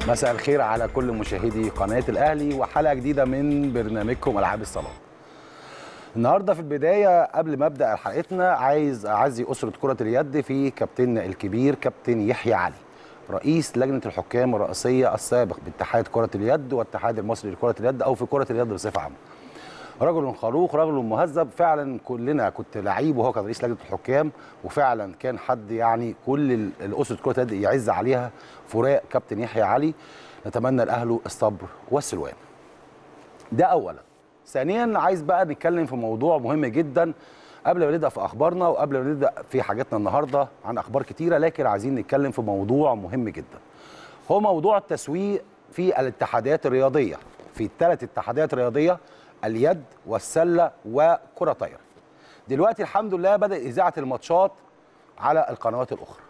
مساء الخير على كل مشاهدي قناة الأهلي وحلقة جديدة من برنامجكم ألعاب الصالات. النهارده في البداية قبل ما أبدأ حلقتنا عايز أعزي أسرة كرة اليد في كابتننا الكبير كابتن يحيى علي رئيس لجنة الحكام الرئيسية السابق باتحاد كرة اليد والاتحاد المصري لكرة اليد أو في كرة اليد بصفة عامة. رجل خلوق رجل مهذب فعلا كلنا كنت لعيب وهو كان رئيس لجنه الحكام وفعلا كان حد يعني كل ال- الاسره كره اليد يعز عليها فراق كابتن يحيى علي نتمنى لاهله الصبر والسلوان ده اولا ثانيا عايز بقى نتكلم في موضوع مهم جدا قبل ما نبدا في اخبارنا وقبل ما نبدا في حاجاتنا النهارده عن اخبار كتيره لكن عايزين نتكلم في موضوع مهم جدا هو موضوع التسويق في الاتحادات الرياضيه في الثلاث اتحادات رياضيه اليد والسله وكره طايره دلوقتي الحمد لله بدا اذاعه الماتشات على القنوات الاخرى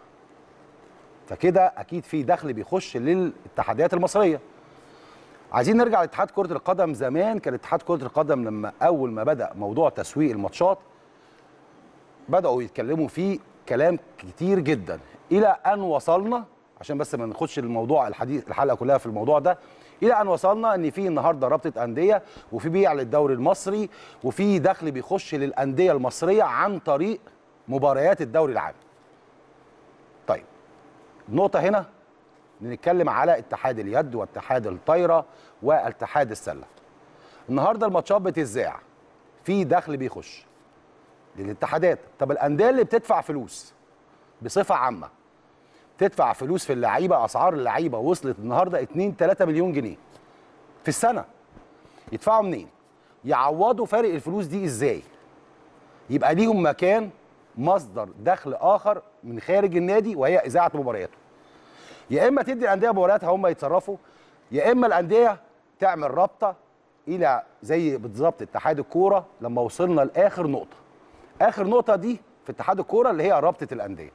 فكده اكيد في دخل بيخش للاتحادات المصريه عايزين نرجع لاتحاد كره القدم زمان كان اتحاد كره القدم لما اول ما بدا موضوع تسويق الماتشات بداوا يتكلموا فيه كلام كتير جدا الى ان وصلنا عشان بس ما ناخدش الموضوع الحديث الحلقه كلها في الموضوع ده الى ان وصلنا ان في النهارده رابطه انديه وفي بيع للدوري المصري وفي دخل بيخش للانديه المصريه عن طريق مباريات الدوري العام. طيب النقطه هنا نتكلم على اتحاد اليد واتحاد الطايره واتحاد السله. النهارده الماتشات بتذاع في دخل بيخش للاتحادات طب الانديه اللي بتدفع فلوس بصفه عامه تدفع فلوس في اللعيبه اسعار اللعيبه وصلت النهارده 2 3 مليون جنيه في السنه يدفعوا منين يعوضوا فارق الفلوس دي ازاي يبقى ليهم مكان مصدر دخل اخر من خارج النادي وهي اذاعه مبارياته يا اما تدي الانديه مبارياتها هم يتصرفوا يا اما الانديه تعمل رابطه الى زي بالظبط اتحاد الكوره لما وصلنا لاخر نقطه اخر نقطه دي في اتحاد الكوره اللي هي رابطه الانديه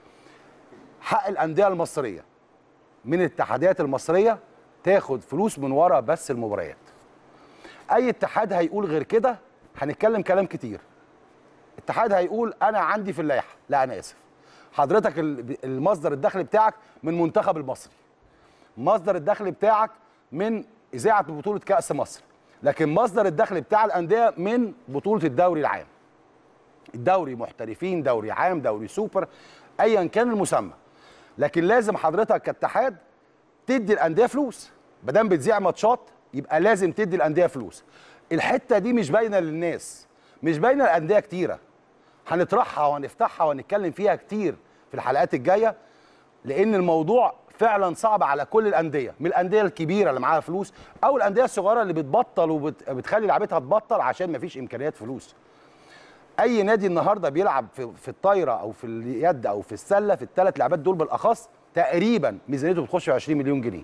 حق الانديه المصريه من الاتحادات المصريه تاخد فلوس من ورا بس المباريات اي اتحاد هيقول غير كده هنتكلم كلام كتير اتحاد هيقول انا عندي في اللائحه لا انا اسف حضرتك ال- المصدر الدخل بتاعك من منتخب المصري مصدر الدخل بتاعك من اذاعه بطوله كاس مصر لكن مصدر الدخل بتاع الانديه من بطوله الدوري العام الدوري محترفين دوري عام دوري سوبر ايا كان المسمى لكن لازم حضرتك كاتحاد تدي الانديه فلوس ما دام بتذيع ماتشات يبقى لازم تدي الانديه فلوس الحته دي مش باينه للناس مش باينه الانديه كتيره هنطرحها وهنفتحها وهنتكلم فيها كتير في الحلقات الجايه لان الموضوع فعلا صعب على كل الانديه من الانديه الكبيره اللي معاها فلوس او الانديه الصغيره اللي بتبطل وبتخلي لعبتها تبطل عشان مفيش امكانيات فلوس اي نادي النهارده بيلعب في, في الطايره او في اليد او في السله في الثلاث لعبات دول بالاخص تقريبا ميزانيته بتخش في 20 مليون جنيه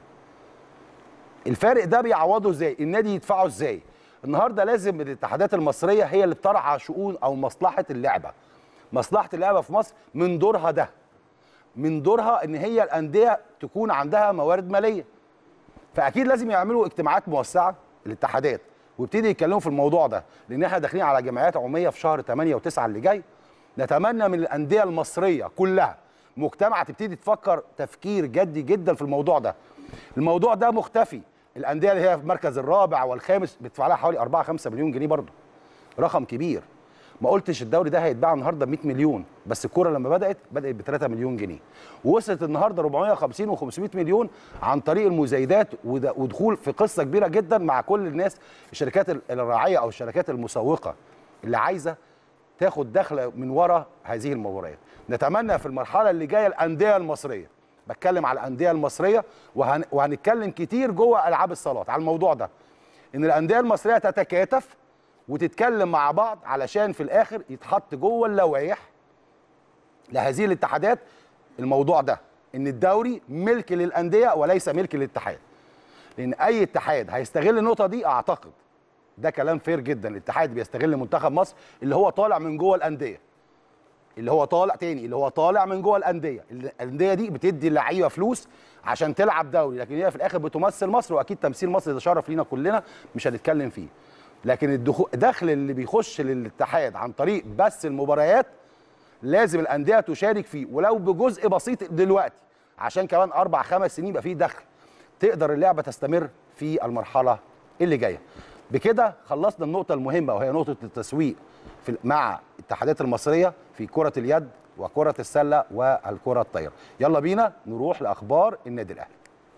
الفارق ده بيعوضه ازاي النادي يدفعه ازاي النهارده لازم الاتحادات المصريه هي اللي بترعى شؤون او مصلحه اللعبه مصلحه اللعبه في مصر من دورها ده من دورها ان هي الانديه تكون عندها موارد ماليه فاكيد لازم يعملوا اجتماعات موسعه الاتحادات ويبتدي يتكلموا في الموضوع ده لان احنا داخلين على جمعيات عموميه في شهر 8 و9 اللي جاي نتمنى من الانديه المصريه كلها مجتمع تبتدي تفكر تفكير جدي جدا في الموضوع ده الموضوع ده مختفي الانديه اللي هي في المركز الرابع والخامس بتدفع لها حوالي 4 5 مليون جنيه برضه رقم كبير ما قلتش الدوري ده هيتباع النهارده ب 100 مليون بس الكوره لما بدات بدات ب 3 مليون جنيه ووصلت النهارده 450 و500 مليون عن طريق المزايدات ود- ودخول في قصه كبيره جدا مع كل الناس الشركات ال- الراعيه او الشركات المسوقه اللي عايزه تاخد دخل من وراء هذه المباريات نتمنى في المرحله اللي جايه الانديه المصريه بتكلم على الانديه المصريه وهن... وهنتكلم كتير جوه العاب الصالات على الموضوع ده ان الانديه المصريه تتكاتف وتتكلم مع بعض علشان في الاخر يتحط جوه اللوائح لهذه الاتحادات الموضوع ده ان الدوري ملك للانديه وليس ملك للاتحاد لان اي اتحاد هيستغل النقطه دي اعتقد ده كلام فير جدا الاتحاد بيستغل منتخب مصر اللي هو طالع من جوه الانديه اللي هو طالع تاني اللي هو طالع من جوه الانديه الانديه دي بتدي اللعيبه فلوس عشان تلعب دوري لكن هي في الاخر بتمثل مصر واكيد تمثيل مصر ده شرف لينا كلنا مش هنتكلم فيه لكن الدخول الدخل اللي بيخش للاتحاد عن طريق بس المباريات لازم الانديه تشارك فيه ولو بجزء بسيط دلوقتي عشان كمان اربع خمس سنين يبقى فيه دخل تقدر اللعبه تستمر في المرحله اللي جايه بكده خلصنا النقطه المهمه وهي نقطه التسويق في مع الاتحادات المصريه في كره اليد وكره السله والكره الطايره يلا بينا نروح لاخبار النادي الاهلي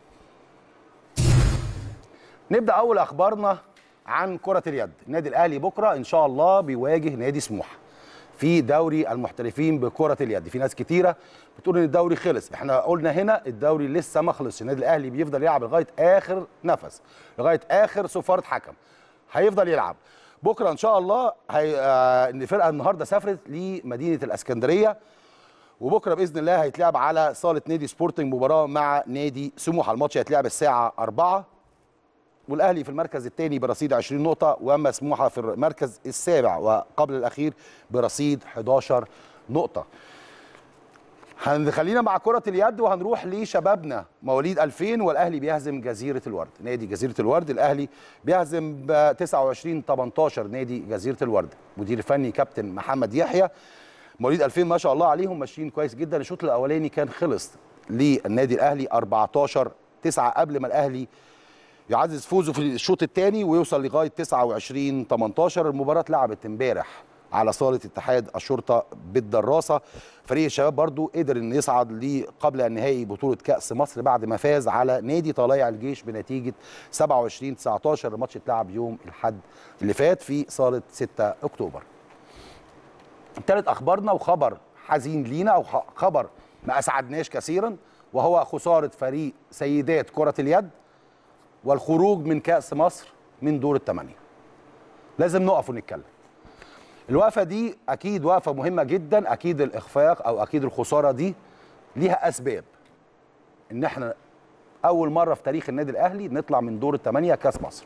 نبدا اول اخبارنا عن كره اليد النادي الاهلي بكره ان شاء الله بيواجه نادي سموحه في دوري المحترفين بكره اليد في ناس كتيره بتقول ان الدوري خلص احنا قلنا هنا الدوري لسه ما خلصش النادي الاهلي بيفضل يلعب لغايه اخر نفس لغايه اخر صفاره حكم هيفضل يلعب بكره ان شاء الله هي... آه... ان الفرقه النهارده سافرت لمدينه الاسكندريه وبكره باذن الله هيتلعب على صاله نادي سبورتنج مباراه مع نادي سموحه الماتش هيتلعب الساعه 4 والاهلي في المركز الثاني برصيد 20 نقطه واما سموحه في المركز السابع وقبل الاخير برصيد 11 نقطه هنخلينا مع كرة اليد وهنروح لشبابنا مواليد 2000 والأهلي بيهزم جزيرة الورد نادي جزيرة الورد الأهلي بيهزم ب 29 18 نادي جزيرة الورد مدير الفني كابتن محمد يحيى مواليد 2000 ما شاء الله عليهم ماشيين كويس جدا الشوط الأولاني كان خلص للنادي الأهلي 14 9 قبل ما الأهلي يعزز فوزه في الشوط الثاني ويوصل لغايه 29 18 المباراه اتلعبت امبارح على صاله اتحاد الشرطه بالدراسه فريق الشباب برضو قدر انه يصعد قبل النهائي بطوله كاس مصر بعد ما فاز على نادي طلائع الجيش بنتيجه 27 19 الماتش اتلعب يوم الاحد اللي فات في صاله 6 اكتوبر ثالث اخبارنا وخبر حزين لينا او خبر ما اسعدناش كثيرا وهو خساره فريق سيدات كره اليد والخروج من كأس مصر من دور الثمانية لازم نقف ونتكلم الوقفة دي أكيد وقفة مهمة جدا أكيد الإخفاق أو أكيد الخسارة دي ليها أسباب إن إحنا أول مرة في تاريخ النادي الأهلي نطلع من دور الثمانية كأس مصر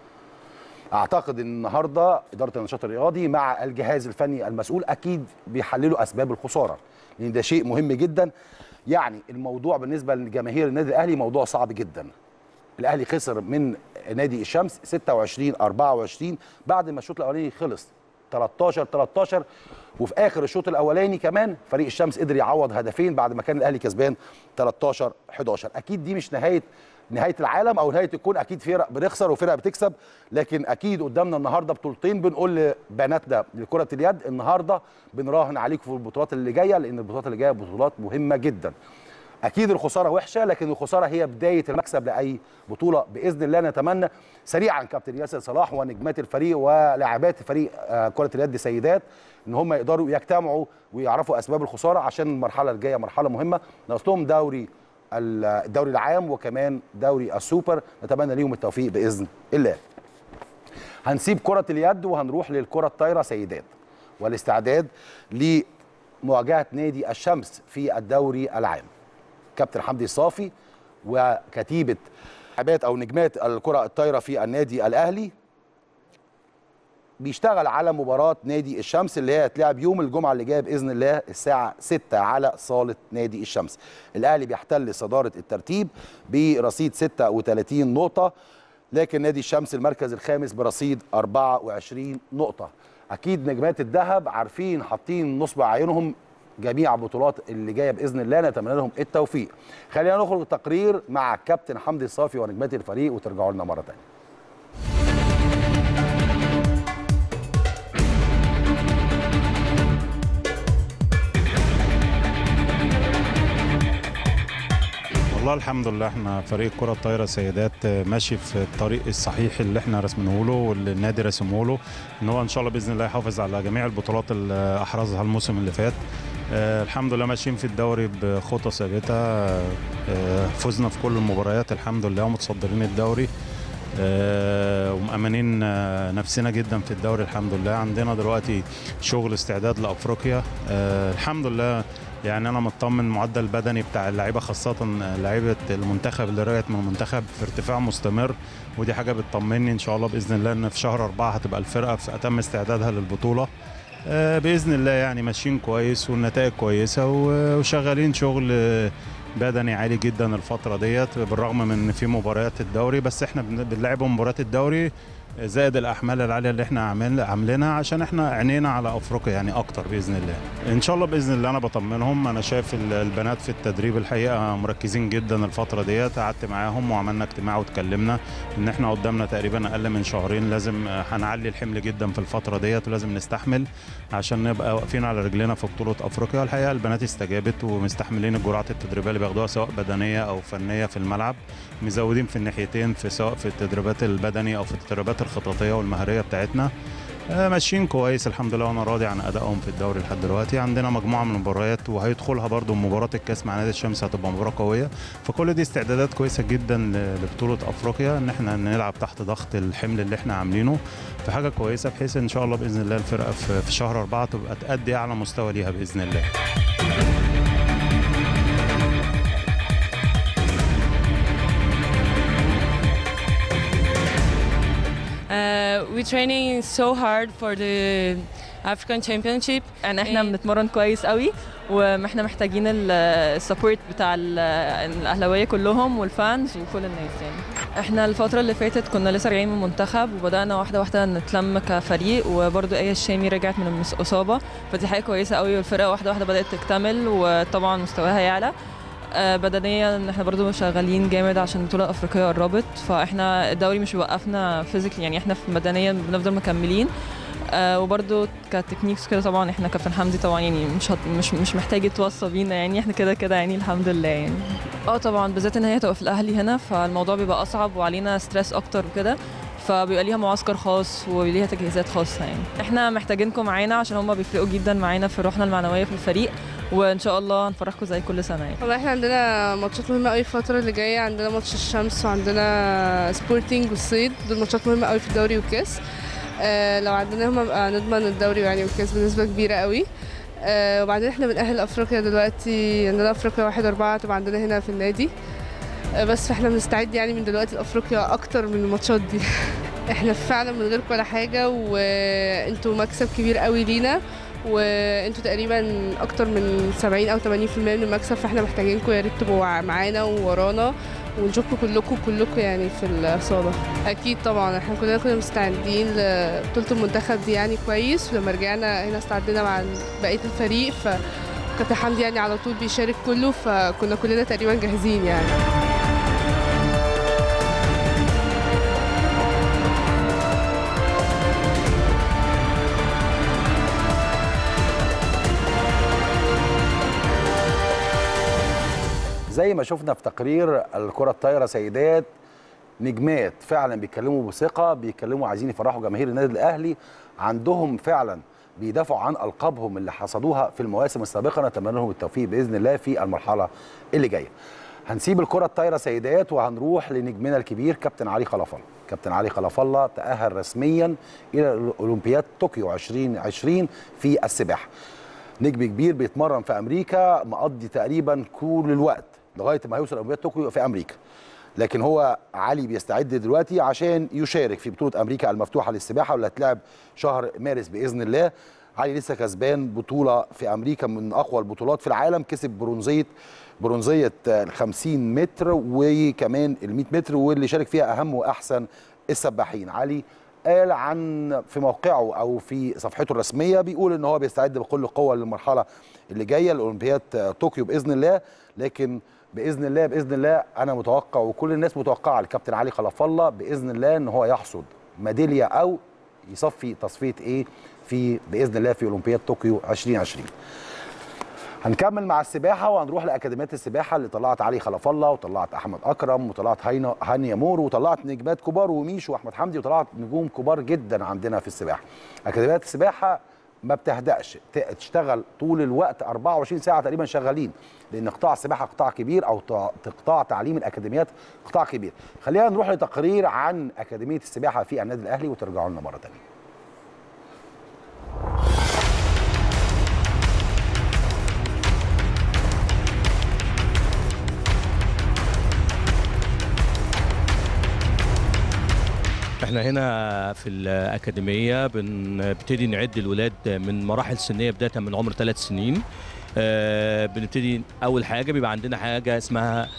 أعتقد إن النهاردة إدارة النشاط الرياضي مع الجهاز الفني المسؤول أكيد بيحللوا أسباب الخسارة لأن ده شيء مهم جدا يعني الموضوع بالنسبة لجماهير النادي الأهلي موضوع صعب جدا الاهلي خسر من نادي الشمس 26 24 بعد ما الشوط الاولاني خلص 13 13 وفي اخر الشوط الاولاني كمان فريق الشمس قدر يعوض هدفين بعد ما كان الاهلي كسبان 13 11 اكيد دي مش نهايه نهايه العالم او نهايه الكون اكيد فرق بنخسر وفرق بتكسب لكن اكيد قدامنا النهارده بطولتين بنقول لبناتنا لكره اليد النهارده بنراهن عليكم في البطولات اللي جايه لان البطولات اللي جايه بطولات مهمه جدا اكيد الخساره وحشه لكن الخساره هي بدايه المكسب لاي بطوله باذن الله نتمنى سريعا كابتن ياسر صلاح ونجمات الفريق ولاعبات فريق كره اليد سيدات ان هم يقدروا يجتمعوا ويعرفوا اسباب الخساره عشان المرحله الجايه مرحله مهمه ناقص لهم دوري الدوري العام وكمان دوري السوبر نتمنى ليهم التوفيق باذن الله هنسيب كره اليد وهنروح للكره الطايره سيدات والاستعداد لمواجهه نادي الشمس في الدوري العام كابتن حمدي صافي وكتيبه لاعبات او نجمات الكره الطايره في النادي الاهلي بيشتغل على مباراه نادي الشمس اللي هي هتلعب يوم الجمعه اللي جايه باذن الله الساعه 6 على صاله نادي الشمس الاهلي بيحتل صداره الترتيب برصيد 36 نقطه لكن نادي الشمس المركز الخامس برصيد 24 نقطه اكيد نجمات الذهب عارفين حاطين نصب عينهم جميع البطولات اللي جايه باذن الله نتمنى لهم التوفيق خلينا نخرج تقرير مع كابتن حمدي الصافي ونجمات الفريق وترجعوا لنا مره ثانيه والله الحمد لله احنا فريق كرة الطايرة سيدات ماشي في الطريق الصحيح اللي احنا رسمينه له واللي النادي رسمه له ان هو ان شاء الله باذن الله يحافظ على جميع البطولات اللي احرزها الموسم اللي فات آه الحمد لله ماشيين في الدوري بخطى ثابته آه فزنا في كل المباريات الحمد لله ومتصدرين الدوري آه ومأمنين آه نفسنا جدا في الدوري الحمد لله عندنا دلوقتي شغل استعداد لافريقيا آه الحمد لله يعني انا مطمن المعدل البدني بتاع اللعيبه خاصه لعيبه المنتخب اللي رجعت من المنتخب في ارتفاع مستمر ودي حاجه بتطمني ان شاء الله باذن الله ان في شهر أربعة هتبقى الفرقه في اتم استعدادها للبطوله آه باذن الله يعني ماشيين كويس والنتائج كويسه وشغالين شغل بدني عالي جدا الفتره ديت بالرغم من ان في مباريات الدوري بس احنا بنلعب مباريات الدوري زائد الاحمال العاليه اللي احنا عامل عاملينها عشان احنا عينينا على افريقيا يعني اكتر باذن الله ان شاء الله باذن الله انا بطمنهم انا شايف ال- البنات في التدريب الحقيقه مركزين جدا الفتره ديت قعدت معاهم وعملنا اجتماع واتكلمنا ان احنا قدامنا تقريبا اقل من شهرين لازم آه، هنعلي الحمل جدا في الفتره ديت ولازم نستحمل عشان نبقى واقفين على رجلنا في بطوله افريقيا الحقيقه البنات استجابت ومستحملين الجرعات التدريبيه اللي بياخدوها سواء بدنيه او فنيه في الملعب مزودين في الناحيتين في سواء في التدريبات البدني او في التدريبات الخططيه والمهاريه بتاعتنا آه، ماشيين كويس الحمد لله وانا راضي عن ادائهم في الدوري لحد دلوقتي عندنا مجموعه من المباريات وهيدخلها برضو مباراه الكاس مع نادي الشمس هتبقى مباراه قويه فكل دي استعدادات كويسه جدا ل- لبطوله افريقيا ان احنا نلعب تحت ضغط الحمل اللي احنا عاملينه في حاجه كويسه بحيث ان شاء الله باذن الله الفرقه في في شهر أربعة تبقى تأدي اعلى مستوى ليها باذن الله Uh, we're training so hard for the African Championship. يعني احنا إيه. بنتمرن كويس قوي واحنا محتاجين السبورت بتاع ال- الاهلاويه كلهم والفانز وكل الناس يعني احنا الفتره اللي فاتت كنا لسه راجعين من المنتخب وبدانا واحده واحده نتلم كفريق وبرضو ايه الشامي رجعت من الاصابه فدي حاجه كويسه قوي والفرقه واحده واحده بدات تكتمل وطبعا مستواها يعلى آه، بدنيا احنا برضو شغالين جامد عشان البطوله الافريقيه قربت فاحنا الدوري مش بيوقفنا فيزيكلي يعني احنا في بدنيا بنفضل مكملين آه وبرده كتكنيكس كده طبعا احنا كابتن حمدي طبعا يعني مش هت مش مش محتاج يتوصى بينا يعني احنا كده كده يعني الحمد لله يعني اه طبعا بالذات ان هي تبقى في الاهلي هنا فالموضوع بيبقى اصعب وعلينا ستريس اكتر وكده فبيبقى ليها معسكر خاص وليها تجهيزات خاصه يعني احنا محتاجينكم معانا عشان هم بيفرقوا جدا معانا في روحنا المعنويه في الفريق وان شاء الله هنفرحكم زي كل سنه يعني والله احنا عندنا ماتشات مهمة قوي الفترة اللي جاية عندنا ماتش الشمس وعندنا سبورتنج والصيد دول ماتشات مهمة قوي في الدوري والكاس آه لو عندناهم يبقى نضمن الدوري يعني والكاس بنسبة كبيرة قوي آه وبعدين احنا بنأهل افريقيا دلوقتي عندنا افريقيا واحد اربعة تبقى عندنا هنا في النادي آه بس فاحنا بنستعد يعني من دلوقتي لافريقيا اكتر من الماتشات دي احنا فعلا من غيركم ولا حاجة وانتوا مكسب كبير قوي لينا وانتوا تقريبا اكتر من 70 او 80% من المكسب فاحنا محتاجينكم يا ريت تبقوا معانا وورانا ونشوفكم كلكم كلكم يعني في الصاله اكيد طبعا احنا كلنا كنا مستعدين لبطوله المنتخب دي يعني كويس ولما رجعنا هنا استعدينا مع بقيه الفريق فكابتن حمدي يعني على طول بيشارك كله فكنا كلنا تقريبا جاهزين يعني زي ما شفنا في تقرير الكرة الطايرة سيدات نجمات فعلا بيتكلموا بثقة بيتكلموا عايزين يفرحوا جماهير النادي الأهلي عندهم فعلا بيدافعوا عن ألقابهم اللي حصدوها في المواسم السابقة نتمنى لهم التوفيق بإذن الله في المرحلة اللي جاية هنسيب الكرة الطايرة سيدات وهنروح لنجمنا الكبير كابتن علي خلف الله كابتن علي خلف الله تأهل رسميا إلى أولمبياد طوكيو 2020 في السباحة نجم كبير بيتمرن في امريكا مقضي تقريبا كل الوقت لغايه ما هيوصل اولمبياد طوكيو في امريكا لكن هو علي بيستعد دلوقتي عشان يشارك في بطوله امريكا المفتوحه للسباحه واللي هتلعب شهر مارس باذن الله علي لسه كسبان بطوله في امريكا من اقوى البطولات في العالم كسب برونزيه برونزيه ال 50 متر وكمان ال 100 متر واللي شارك فيها اهم واحسن السباحين علي قال عن في موقعه او في صفحته الرسميه بيقول ان هو بيستعد بكل قوه للمرحله اللي جايه لاولمبياد طوكيو باذن الله لكن باذن الله باذن الله انا متوقع وكل الناس متوقعه الكابتن علي خلف الله باذن الله ان هو يحصد ميداليه او يصفي تصفيه ايه في باذن الله في اولمبياد طوكيو 2020 هنكمل مع السباحه وهنروح لاكاديميات السباحه اللي طلعت علي خلف الله وطلعت احمد اكرم وطلعت هينا هانيا مور وطلعت نجمات كبار وميش واحمد حمدي وطلعت نجوم كبار جدا عندنا في السباحه اكاديميات السباحه ما بتهدأش ت- تشتغل طول الوقت 24 ساعه تقريبا شغالين لان قطاع السباحه قطاع كبير او تع- قطاع تعليم الاكاديميات قطاع كبير خلينا نروح لتقرير عن اكاديميه السباحه في النادي الاهلي وترجعوا لنا مره ثانيه احنا هنا في الأكاديمية بنبتدي نعد الولاد من مراحل سنية بداية من عمر ثلاث سنين آه، بنبتدي أول حاجة بيبقى عندنا حاجة اسمها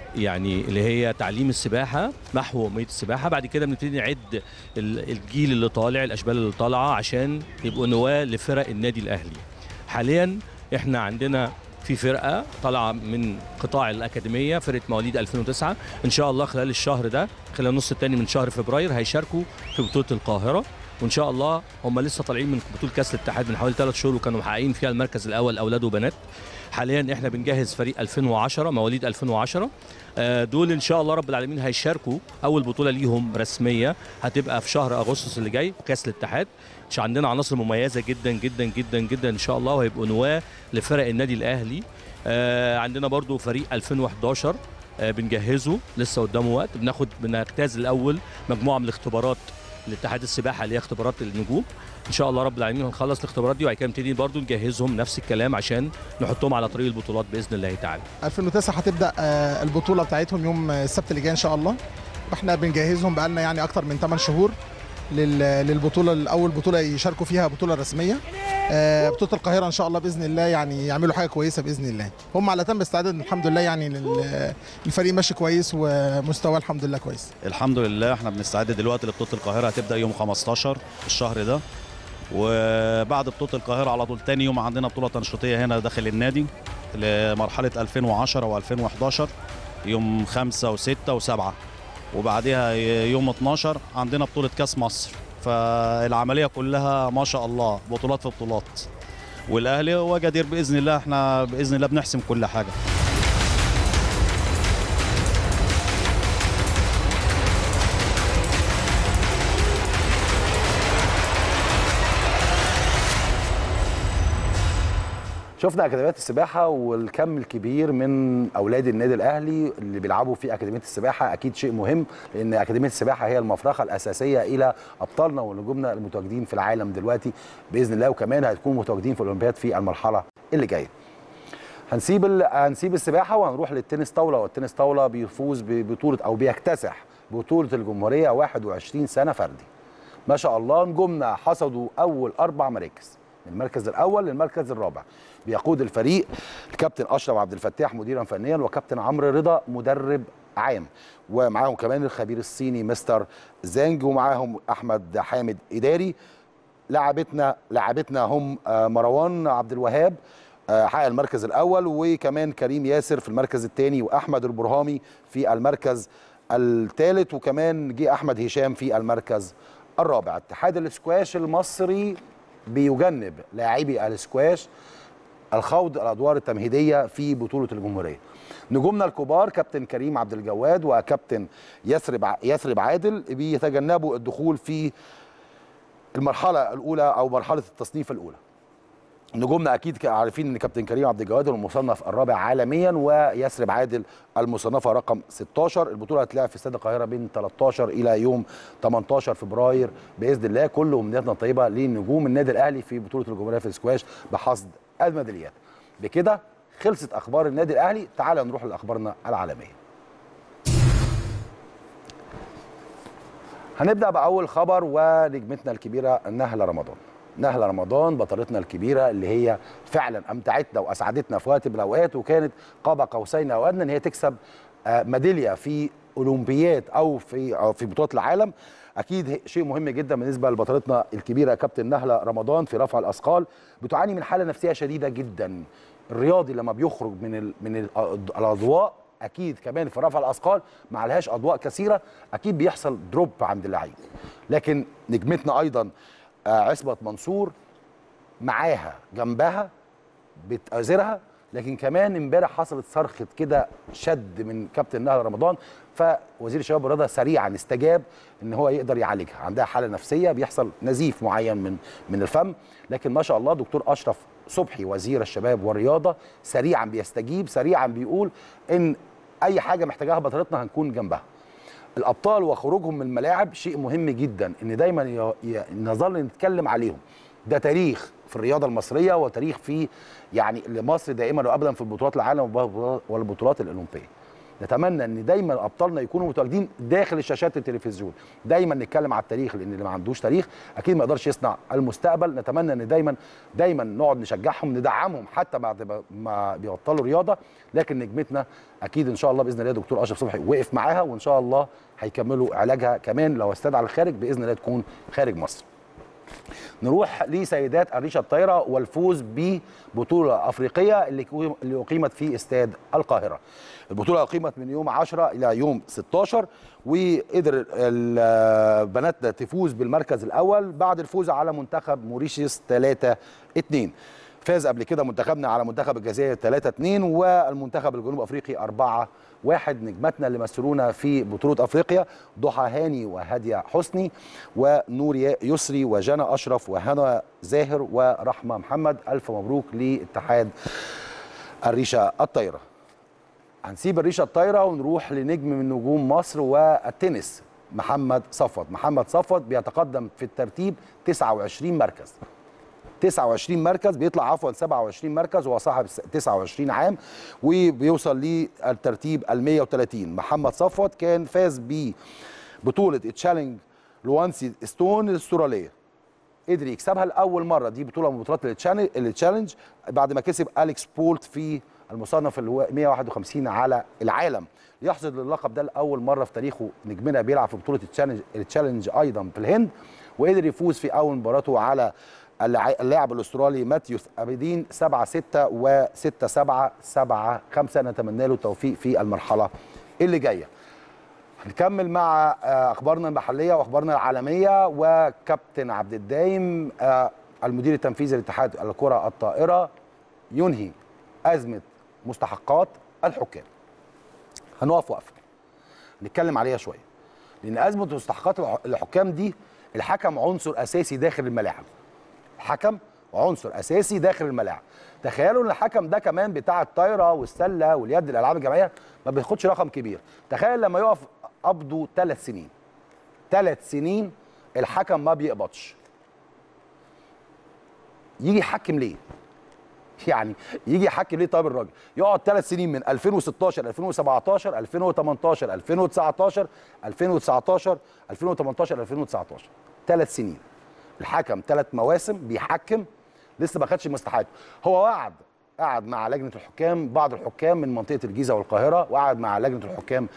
يعني اللي هي تعليم السباحه محو اميه السباحه بعد كده بنبتدي نعد ال- الجيل اللي طالع الاشبال اللي طالعه عشان يبقوا نواه لفرق النادي الاهلي حاليا احنا عندنا في فرقه طالعه من قطاع الاكاديميه فرقه مواليد 2009 ان شاء الله خلال الشهر ده خلال النص الثاني من شهر فبراير هيشاركوا في بطوله القاهره وان شاء الله هم لسه طالعين من بطوله كاس الاتحاد من حوالي ثلاث شهور وكانوا محققين فيها المركز الاول اولاد وبنات حاليا احنا بنجهز فريق 2010 مواليد 2010 آه، دول ان شاء الله رب العالمين هيشاركوا اول بطوله ليهم رسميه هتبقى في شهر اغسطس اللي جاي كاس الاتحاد مش عندنا عناصر مميزه جدا جدا جدا جدا ان شاء الله وهيبقوا نواه لفرق النادي الاهلي آه، عندنا برضو فريق 2011 آه، بنجهزه لسه قدامه وقت بناخد بنجتاز الاول مجموعه من الاختبارات لاتحاد السباحه اللي هي اختبارات النجوم ان شاء الله رب العالمين هنخلص الاختبارات دي وبعد كده نبتدي برضو نجهزهم نفس الكلام عشان نحطهم على طريق البطولات باذن الله تعالى 2009 هتبدا آه، البطوله بتاعتهم يوم آه، السبت اللي جاي ان شاء الله واحنا بنجهزهم بقالنا يعني اكتر من 8 شهور لل- للبطوله الاول بطوله يشاركوا فيها بطوله رسميه آه، بطوله القاهره ان شاء الله باذن الله يعني يعملوا حاجه كويسه باذن الله هم على تم استعداد الحمد لله يعني لل- الفريق ماشي كويس ومستواه الحمد لله كويس الحمد لله احنا بنستعد دلوقتي لبطوله القاهره هتبدا يوم 15 الشهر ده وبعد بطوله القاهره على طول تاني يوم عندنا بطوله تنشيطيه هنا داخل النادي لمرحله 2010 و2011 يوم 5 و6 و7 وبعدها يوم 12 عندنا بطوله كاس مصر فالعمليه كلها ما شاء الله بطولات في بطولات والاهلي هو جدير باذن الله احنا باذن الله بنحسم كل حاجه شفنا اكاديميات السباحه والكم الكبير من اولاد النادي الاهلي اللي بيلعبوا في اكاديميه السباحه اكيد شيء مهم لان اكاديميه السباحه هي المفرخه الاساسيه الى ابطالنا ونجومنا المتواجدين في العالم دلوقتي باذن الله وكمان هتكونوا متواجدين في الاولمبياد في المرحله اللي جايه. هنسيب ال... هنسيب السباحه وهنروح للتنس طاوله والتنس طاوله بيفوز ببطوله او بيكتسح بطوله الجمهوريه 21 سنه فردي. ما شاء الله نجومنا حصدوا اول اربع مراكز من المركز الاول للمركز الرابع بيقود الفريق الكابتن اشرف عبد الفتاح مديرا فنيا وكابتن عمرو رضا مدرب عام ومعاهم كمان الخبير الصيني مستر زانج ومعاهم احمد حامد اداري لاعبتنا لاعبتنا هم آه، مروان عبد الوهاب آه، حقق المركز الاول وكمان كريم ياسر في المركز الثاني واحمد البرهامي في المركز الثالث وكمان جه احمد هشام في المركز الرابع اتحاد الاسكواش المصري بيجنب لاعبي الاسكواش الخوض الادوار التمهيديه في بطوله الجمهوريه. نجومنا الكبار كابتن كريم عبد الجواد وكابتن يثرب ع- يثرب عادل بيتجنبوا الدخول في المرحله الاولى او مرحله التصنيف الاولى. نجومنا اكيد عارفين ان كابتن كريم عبد الجواد هو المصنف الرابع عالميا ويثرب عادل المصنفه رقم 16 البطوله هتلعب في استاد القاهره بين 13 الى يوم 18 فبراير باذن الله كل امنياتنا طيبه لنجوم النادي الاهلي في بطوله الجمهوريه في السكواش بحصد الميداليات بكده خلصت اخبار النادي الاهلي تعال نروح لاخبارنا العالميه هنبدا باول خبر ونجمتنا الكبيره نهله رمضان نهله رمضان بطلتنا الكبيره اللي هي فعلا امتعتنا واسعدتنا في وقت من الاوقات وكانت قاب قوسين او ادنى ان هي تكسب آه، ميداليه في اولمبياد او في أو في بطولات العالم اكيد هي- شيء مهم جدا بالنسبه لبطلتنا الكبيره كابتن نهله رمضان في رفع الاثقال بتعاني من حاله نفسيه شديده جدا الرياضي لما بيخرج من ال من ال الاضواء اكيد كمان في رفع الاثقال ما عليهاش اضواء كثيره اكيد بيحصل دروب عند اللعيب لكن نجمتنا ايضا آه، عصمت منصور معاها جنبها بتأزرها لكن كمان امبارح حصلت صرخه كده شد من كابتن نهله رمضان فوزير الشباب والرياضه سريعا استجاب ان هو يقدر يعالجها عندها حاله نفسيه بيحصل نزيف معين من من الفم لكن ما شاء الله دكتور اشرف صبحي وزير الشباب والرياضه سريعا بيستجيب سريعا بيقول ان اي حاجه محتاجاها بطلتنا هنكون جنبها الابطال وخروجهم من الملاعب شيء مهم جدا ان دايما ي- ي- نظل نتكلم عليهم ده تاريخ في الرياضه المصريه وتاريخ في يعني لمصر دائما وابدا في بطولات العالم والبطولات- والبطولات الاولمبيه نتمنى ان دايما ابطالنا يكونوا متواجدين داخل الشاشات التلفزيون دايما نتكلم على التاريخ لان اللي ما عندوش تاريخ اكيد ما يقدرش يصنع المستقبل نتمنى ان دايما دايما نقعد نشجعهم ندعمهم حتى بعد ما بيبطلوا رياضه لكن نجمتنا اكيد ان شاء الله باذن الله دكتور اشرف صبحي وقف معاها وان شاء الله هيكملوا علاجها كمان لو استدعى الخارج باذن الله تكون خارج مصر نروح لسيدات الريشه الطايره والفوز ببطوله افريقيه اللي اللي اقيمت في استاد القاهره. البطوله اقيمت من يوم 10 الى يوم 16 وقدر بناتنا تفوز بالمركز الاول بعد الفوز على منتخب موريشيوس 3 2 فاز قبل كده منتخبنا على منتخب الجزائر 3 2 والمنتخب الجنوب افريقي 4 واحد نجماتنا اللي مثلونا في بطوله افريقيا ضحى هاني وهاديه حسني ونور يسري وجنى اشرف وهنا زاهر ورحمه محمد الف مبروك لاتحاد الريشه الطايره هنسيب الريشه الطايره ونروح لنجم من نجوم مصر والتنس محمد صفوت محمد صفوت بيتقدم في الترتيب 29 مركز 29 مركز بيطلع عفوا 27 مركز وهو صاحب 29 عام وبيوصل للترتيب ال 130 محمد صفوت كان فاز ببطوله تشالنج لوانسي ستون الاستراليه قدر يكسبها لاول مره دي بطوله من بطولات التشالنج بعد ما كسب اليكس بولت في المصنف اللي هو 151 على العالم يحصد اللقب ده لاول مره في تاريخه نجمنا بيلعب في بطوله التشالنج ايضا في الهند وقدر يفوز في اول مباراته على اللاعب الاسترالي ماتيوس ابيدين 7 6 و 6 7 7 5 نتمنى له التوفيق في المرحله اللي جايه. هنكمل مع اخبارنا المحليه واخبارنا العالميه وكابتن عبد الدايم المدير التنفيذي لاتحاد الكره الطائره ينهي ازمه مستحقات الحكام. هنقف وقفه نتكلم عليها شويه لان ازمه مستحقات الحكام دي الحكم عنصر اساسي داخل الملاعب. الحكم عنصر اساسي داخل الملاعب تخيلوا ان الحكم ده كمان بتاع الطايره والسله واليد الالعاب الجماعيه ما بياخدش رقم كبير تخيل لما يقف قبضه ثلاث سنين ثلاث سنين الحكم ما بيقبضش يجي يحكم ليه يعني يجي يحكم ليه طيب الراجل يقعد ثلاث سنين من 2016 2017 2018 2019 2019 2018 2019 ثلاث سنين الحكم ثلاث مواسم بيحكم لسه ما خدش مستحقاته هو وعد قعد مع لجنه الحكام بعض الحكام من منطقه الجيزه والقاهره وقعد مع لجنه الحكام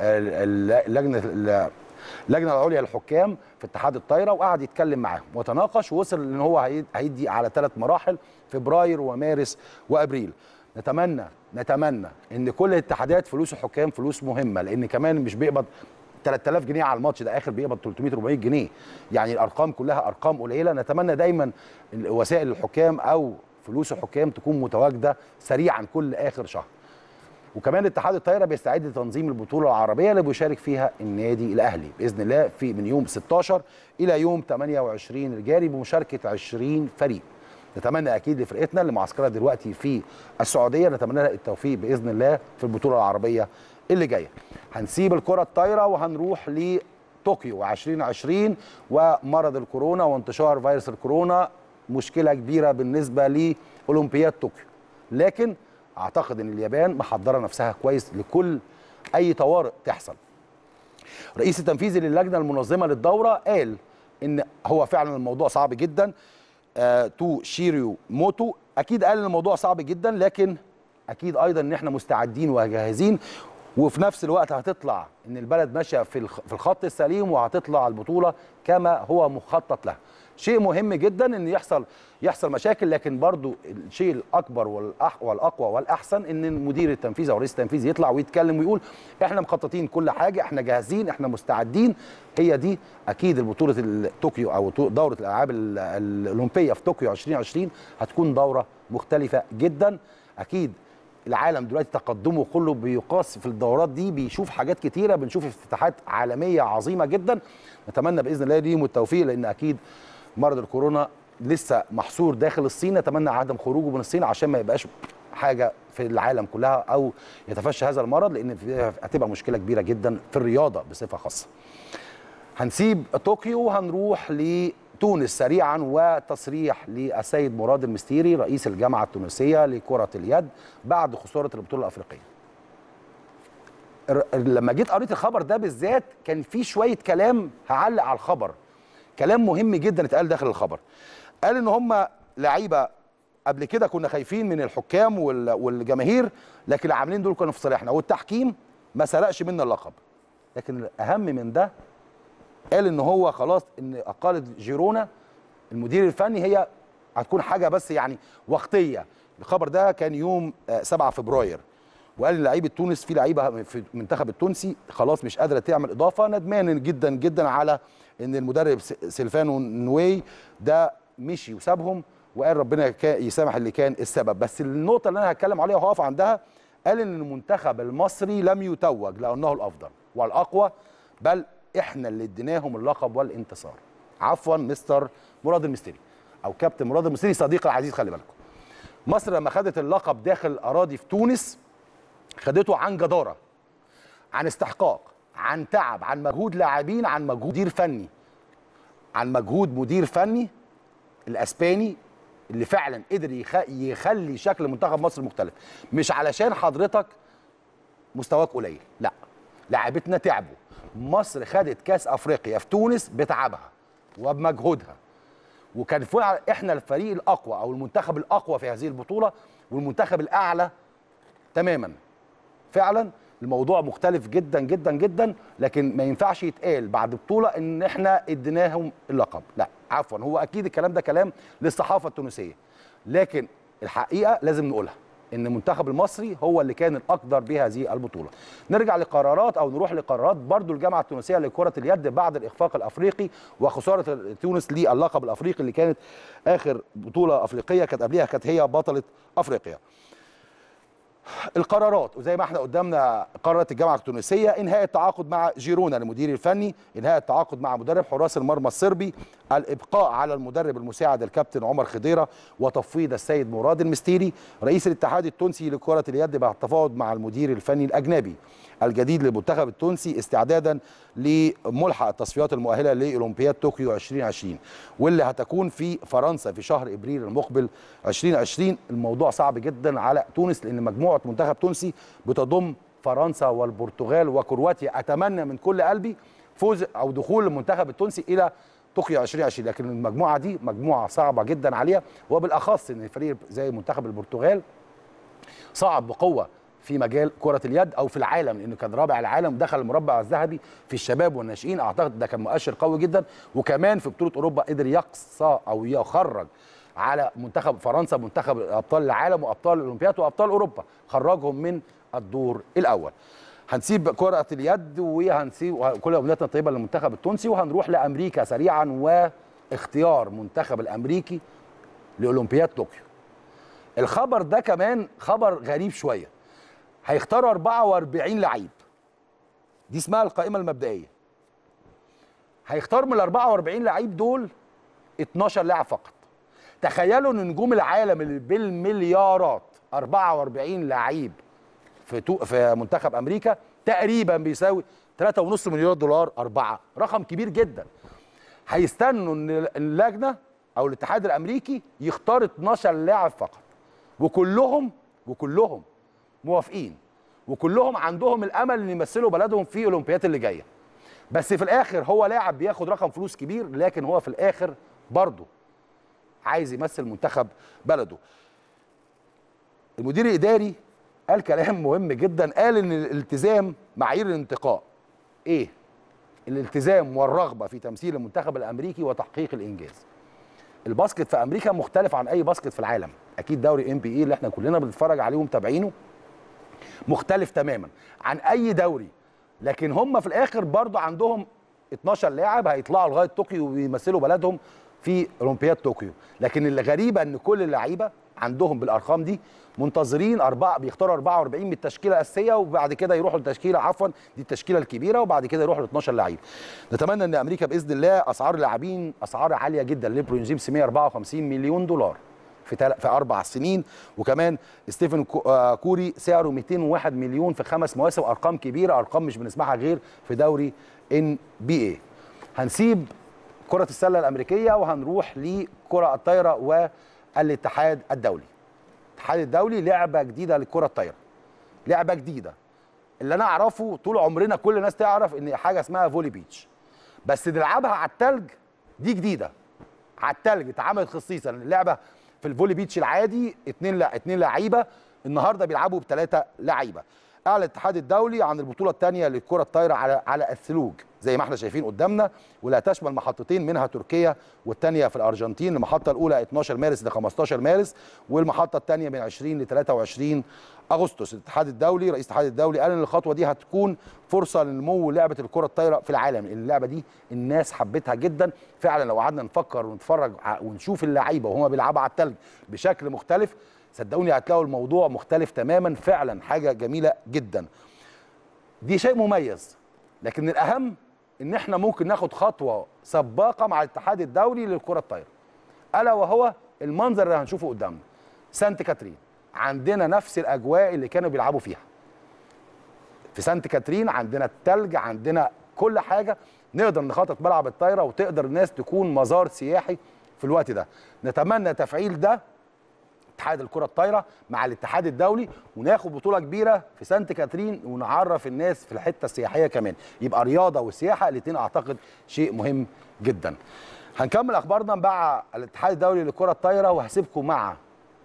اللجنه اللجنه العليا للحكام في اتحاد الطايره وقعد يتكلم معاهم وتناقش ووصل ان هو هيدي على ثلاث مراحل فبراير ومارس وابريل نتمنى نتمنى ان كل الاتحادات فلوس الحكام فلوس مهمه لان كمان مش بيقبض 3000 جنيه على الماتش ده اخر بيقبض 300 400 جنيه يعني الارقام كلها ارقام قليله نتمنى دايما وسائل الحكام او فلوس الحكام تكون متواجده سريعا كل اخر شهر وكمان اتحاد الطايره بيستعد لتنظيم البطوله العربيه اللي بيشارك فيها النادي الاهلي باذن الله في من يوم 16 الى يوم 28 الجاري بمشاركه 20 فريق نتمنى اكيد لفرقتنا اللي معسكرها دلوقتي في السعوديه نتمنى لها التوفيق باذن الله في البطوله العربيه اللي جايه هنسيب الكره الطايره وهنروح لطوكيو 2020 ومرض الكورونا وانتشار فيروس الكورونا مشكله كبيره بالنسبه لاولمبياد طوكيو لكن اعتقد ان اليابان محضره نفسها كويس لكل اي طوارئ تحصل رئيس التنفيذي للجنه المنظمه للدوره قال ان هو فعلا الموضوع صعب جدا آه تو شيريو موتو اكيد قال ان الموضوع صعب جدا لكن اكيد ايضا ان احنا مستعدين وجاهزين وفي نفس الوقت هتطلع ان البلد ماشيه في في الخط السليم وهتطلع البطوله كما هو مخطط لها شيء مهم جدا ان يحصل يحصل مشاكل لكن برضو الشيء الاكبر والأح والاقوى والاحسن ان المدير التنفيذي او رئيس التنفيذي يطلع ويتكلم ويقول احنا مخططين كل حاجه احنا جاهزين احنا مستعدين هي دي اكيد البطوله طوكيو او دوره الالعاب الاولمبيه في طوكيو 2020 هتكون دوره مختلفه جدا اكيد العالم دلوقتي تقدمه كله بيقاس في الدورات دي بيشوف حاجات كتيره بنشوف افتتاحات عالميه عظيمه جدا نتمنى باذن الله ليهم التوفيق لان اكيد مرض الكورونا لسه محصور داخل الصين نتمنى عدم خروجه من الصين عشان ما يبقاش حاجه في العالم كلها او يتفشى هذا المرض لان هتبقى مشكله كبيره جدا في الرياضه بصفه خاصه. هنسيب طوكيو وهنروح لتونس سريعا وتصريح للسيد مراد المستيري رئيس الجامعه التونسيه لكره اليد بعد خساره البطوله الافريقيه. الر- لما جيت قريت الخبر ده بالذات كان في شويه كلام هعلق على الخبر كلام مهم جدا اتقال داخل الخبر قال ان هم لعيبه قبل كده كنا خايفين من الحكام وال- والجماهير لكن العاملين دول كانوا في صالحنا والتحكيم ما سرقش منا اللقب لكن الاهم من ده قال ان هو خلاص ان اقاله جيرونا المدير الفني هي هتكون حاجه بس يعني وقتيه الخبر ده كان يوم آه، 7 فبراير وقال ان لعيبه تونس في لعيبه في المنتخب التونسي خلاص مش قادره تعمل اضافه ندمان جدا جدا على ان المدرب س- سيلفانو نوي ده مشي وسابهم وقال ربنا كا- يسامح اللي كان السبب بس النقطه اللي انا هتكلم عليها وهقف عندها قال ان المنتخب المصري لم يتوج لانه الافضل والاقوى بل احنا اللي اديناهم اللقب والانتصار عفوا مستر مراد المستري او كابتن مراد المستري صديقي العزيز خلي بالكم مصر لما خدت اللقب داخل اراضي في تونس خدته عن جداره عن استحقاق عن تعب عن مجهود لاعبين عن مجهود مدير فني عن مجهود مدير فني الاسباني اللي فعلا قدر يخ- يخلي شكل منتخب مصر مختلف مش علشان حضرتك مستواك قليل لا لاعبتنا تعبوا مصر خدت كاس افريقيا في تونس بتعبها وبمجهودها وكان فعلا احنا الفريق الاقوى او المنتخب الاقوى في هذه البطوله والمنتخب الاعلى تماما فعلا الموضوع مختلف جدا جدا جدا لكن ما ينفعش يتقال بعد بطوله ان احنا اديناهم اللقب لا عفوا هو اكيد الكلام ده كلام للصحافه التونسيه لكن الحقيقه لازم نقولها ان المنتخب المصري هو اللي كان الاقدر بهذه البطوله نرجع لقرارات او نروح لقرارات برضو الجامعه التونسيه لكره اليد بعد الاخفاق الافريقي وخساره تونس للقب الافريقي اللي كانت اخر بطوله افريقيه كانت قبلها كانت هي بطله افريقيا القرارات وزي ما احنا قدامنا قررت الجامعه التونسيه انهاء التعاقد مع جيرونا المدير الفني انهاء التعاقد مع مدرب حراس المرمى الصربي الابقاء على المدرب المساعد الكابتن عمر خضيره وتفويض السيد مراد المستيري رئيس الاتحاد التونسي لكره اليد بعد التفاوض مع المدير الفني الاجنبي الجديد للمنتخب التونسي استعدادا لملحق التصفيات المؤهله لاولمبياد طوكيو 2020 واللي هتكون في فرنسا في شهر ابريل المقبل 2020 الموضوع صعب جدا على تونس لان مجموعه منتخب تونسي بتضم فرنسا والبرتغال وكرواتيا اتمنى من كل قلبي فوز او دخول المنتخب التونسي الى طوكيو 2020 لكن المجموعه دي مجموعه صعبه جدا عليها وبالاخص ان فريق زي منتخب البرتغال صعد بقوه في مجال كره اليد او في العالم لانه كان رابع العالم دخل المربع الذهبي في الشباب والناشئين اعتقد ده كان مؤشر قوي جدا وكمان في بطوله اوروبا قدر يقصى او يخرج على منتخب فرنسا منتخب ابطال العالم وابطال الاولمبياد وابطال اوروبا خرجهم من الدور الاول هنسيب كرة اليد وهنسيب كل أمنياتنا الطيبة للمنتخب التونسي وهنروح لأمريكا سريعا واختيار منتخب الأمريكي لأولمبياد طوكيو الخبر ده كمان خبر غريب شويه هيختاروا 44 لعيب دي اسمها القائمه المبدئيه هيختاروا من ال 44 لعيب دول 12 لاعب فقط تخيلوا ان نجوم العالم اللي بالمليارات 44 لعيب في تو في منتخب امريكا تقريبا بيساوي 3.5 مليار دولار أربعة رقم كبير جدا هيستنوا ان اللجنه او الاتحاد الامريكي يختار 12 لاعب فقط وكلهم وكلهم موافقين وكلهم عندهم الامل ان يمثلوا بلدهم في الاولمبياد اللي جايه بس في الاخر هو لاعب بياخد رقم فلوس كبير لكن هو في الاخر برضه عايز يمثل منتخب بلده المدير الاداري قال كلام مهم جدا قال ان الالتزام معايير الانتقاء ايه الالتزام والرغبه في تمثيل المنتخب الامريكي وتحقيق الانجاز الباسكت في امريكا مختلف عن اي باسكت في العالم اكيد دوري ام بي اي اللي احنا كلنا بنتفرج عليه ومتابعينه مختلف تماما عن اي دوري لكن هم في الاخر برضو عندهم 12 لاعب هيطلعوا لغايه طوكيو ويمثلوا بلدهم في اولمبياد طوكيو لكن اللي غريبه ان كل اللعيبه عندهم بالارقام دي منتظرين اربعه بيختاروا 44 من التشكيله الاساسيه وبعد كده يروحوا للتشكيله عفوا دي التشكيله الكبيره وبعد كده يروحوا ل 12 لعيب نتمنى ان امريكا باذن الله اسعار اللاعبين اسعار عاليه جدا ليبرو جيمس 154 مليون دولار في تل... في اربع سنين وكمان ستيفن كو... آه كوري سعره 201 مليون في خمس مواسم ارقام كبيره ارقام مش بنسمعها غير في دوري ان بي اي هنسيب كره السله الامريكيه وهنروح لكره الطايره والاتحاد الدولي الاتحاد الدولي لعبه جديده للكره الطايره لعبه جديده اللي انا اعرفه طول عمرنا كل الناس تعرف ان حاجه اسمها فولي بيتش بس نلعبها على التلج دي جديده على التلج اتعملت خصيصا اللعبه في الفولي بيتش العادي اتنين لا اتنين لعيبه النهارده بيلعبوا بثلاثه لعيبه اعلن الاتحاد الدولي عن البطوله الثانيه للكره الطايره على على الثلوج زي ما احنا شايفين قدامنا واللي هتشمل محطتين منها تركيا والثانيه في الارجنتين المحطه الاولى 12 مارس ل 15 مارس والمحطه الثانيه من 20 ل 23 اغسطس الاتحاد الدولي رئيس الاتحاد الدولي قال ان الخطوه دي هتكون فرصه لنمو لعبه الكره الطايره في العالم لان اللعبه دي الناس حبتها جدا فعلا لو قعدنا نفكر ونتفرج ع- ونشوف اللعيبه وهم بيلعبوا على التلج بشكل مختلف صدقوني هتلاقوا الموضوع مختلف تماما فعلا حاجه جميله جدا دي شيء مميز لكن الاهم ان احنا ممكن ناخد خطوه سباقه مع الاتحاد الدولي للكره الطايره الا وهو المنظر اللي هنشوفه قدامنا سانت كاترين عندنا نفس الاجواء اللي كانوا بيلعبوا فيها في سانت كاترين عندنا التلج عندنا كل حاجه نقدر نخطط ملعب الطايره وتقدر الناس تكون مزار سياحي في الوقت ده نتمنى تفعيل ده اتحاد الكره الطايره مع الاتحاد الدولي وناخد بطوله كبيره في سانت كاترين ونعرف الناس في الحته السياحيه كمان يبقى رياضه وسياحه الاثنين اعتقد شيء مهم جدا هنكمل اخبارنا مع الاتحاد الدولي للكره الطايره وهسيبكم مع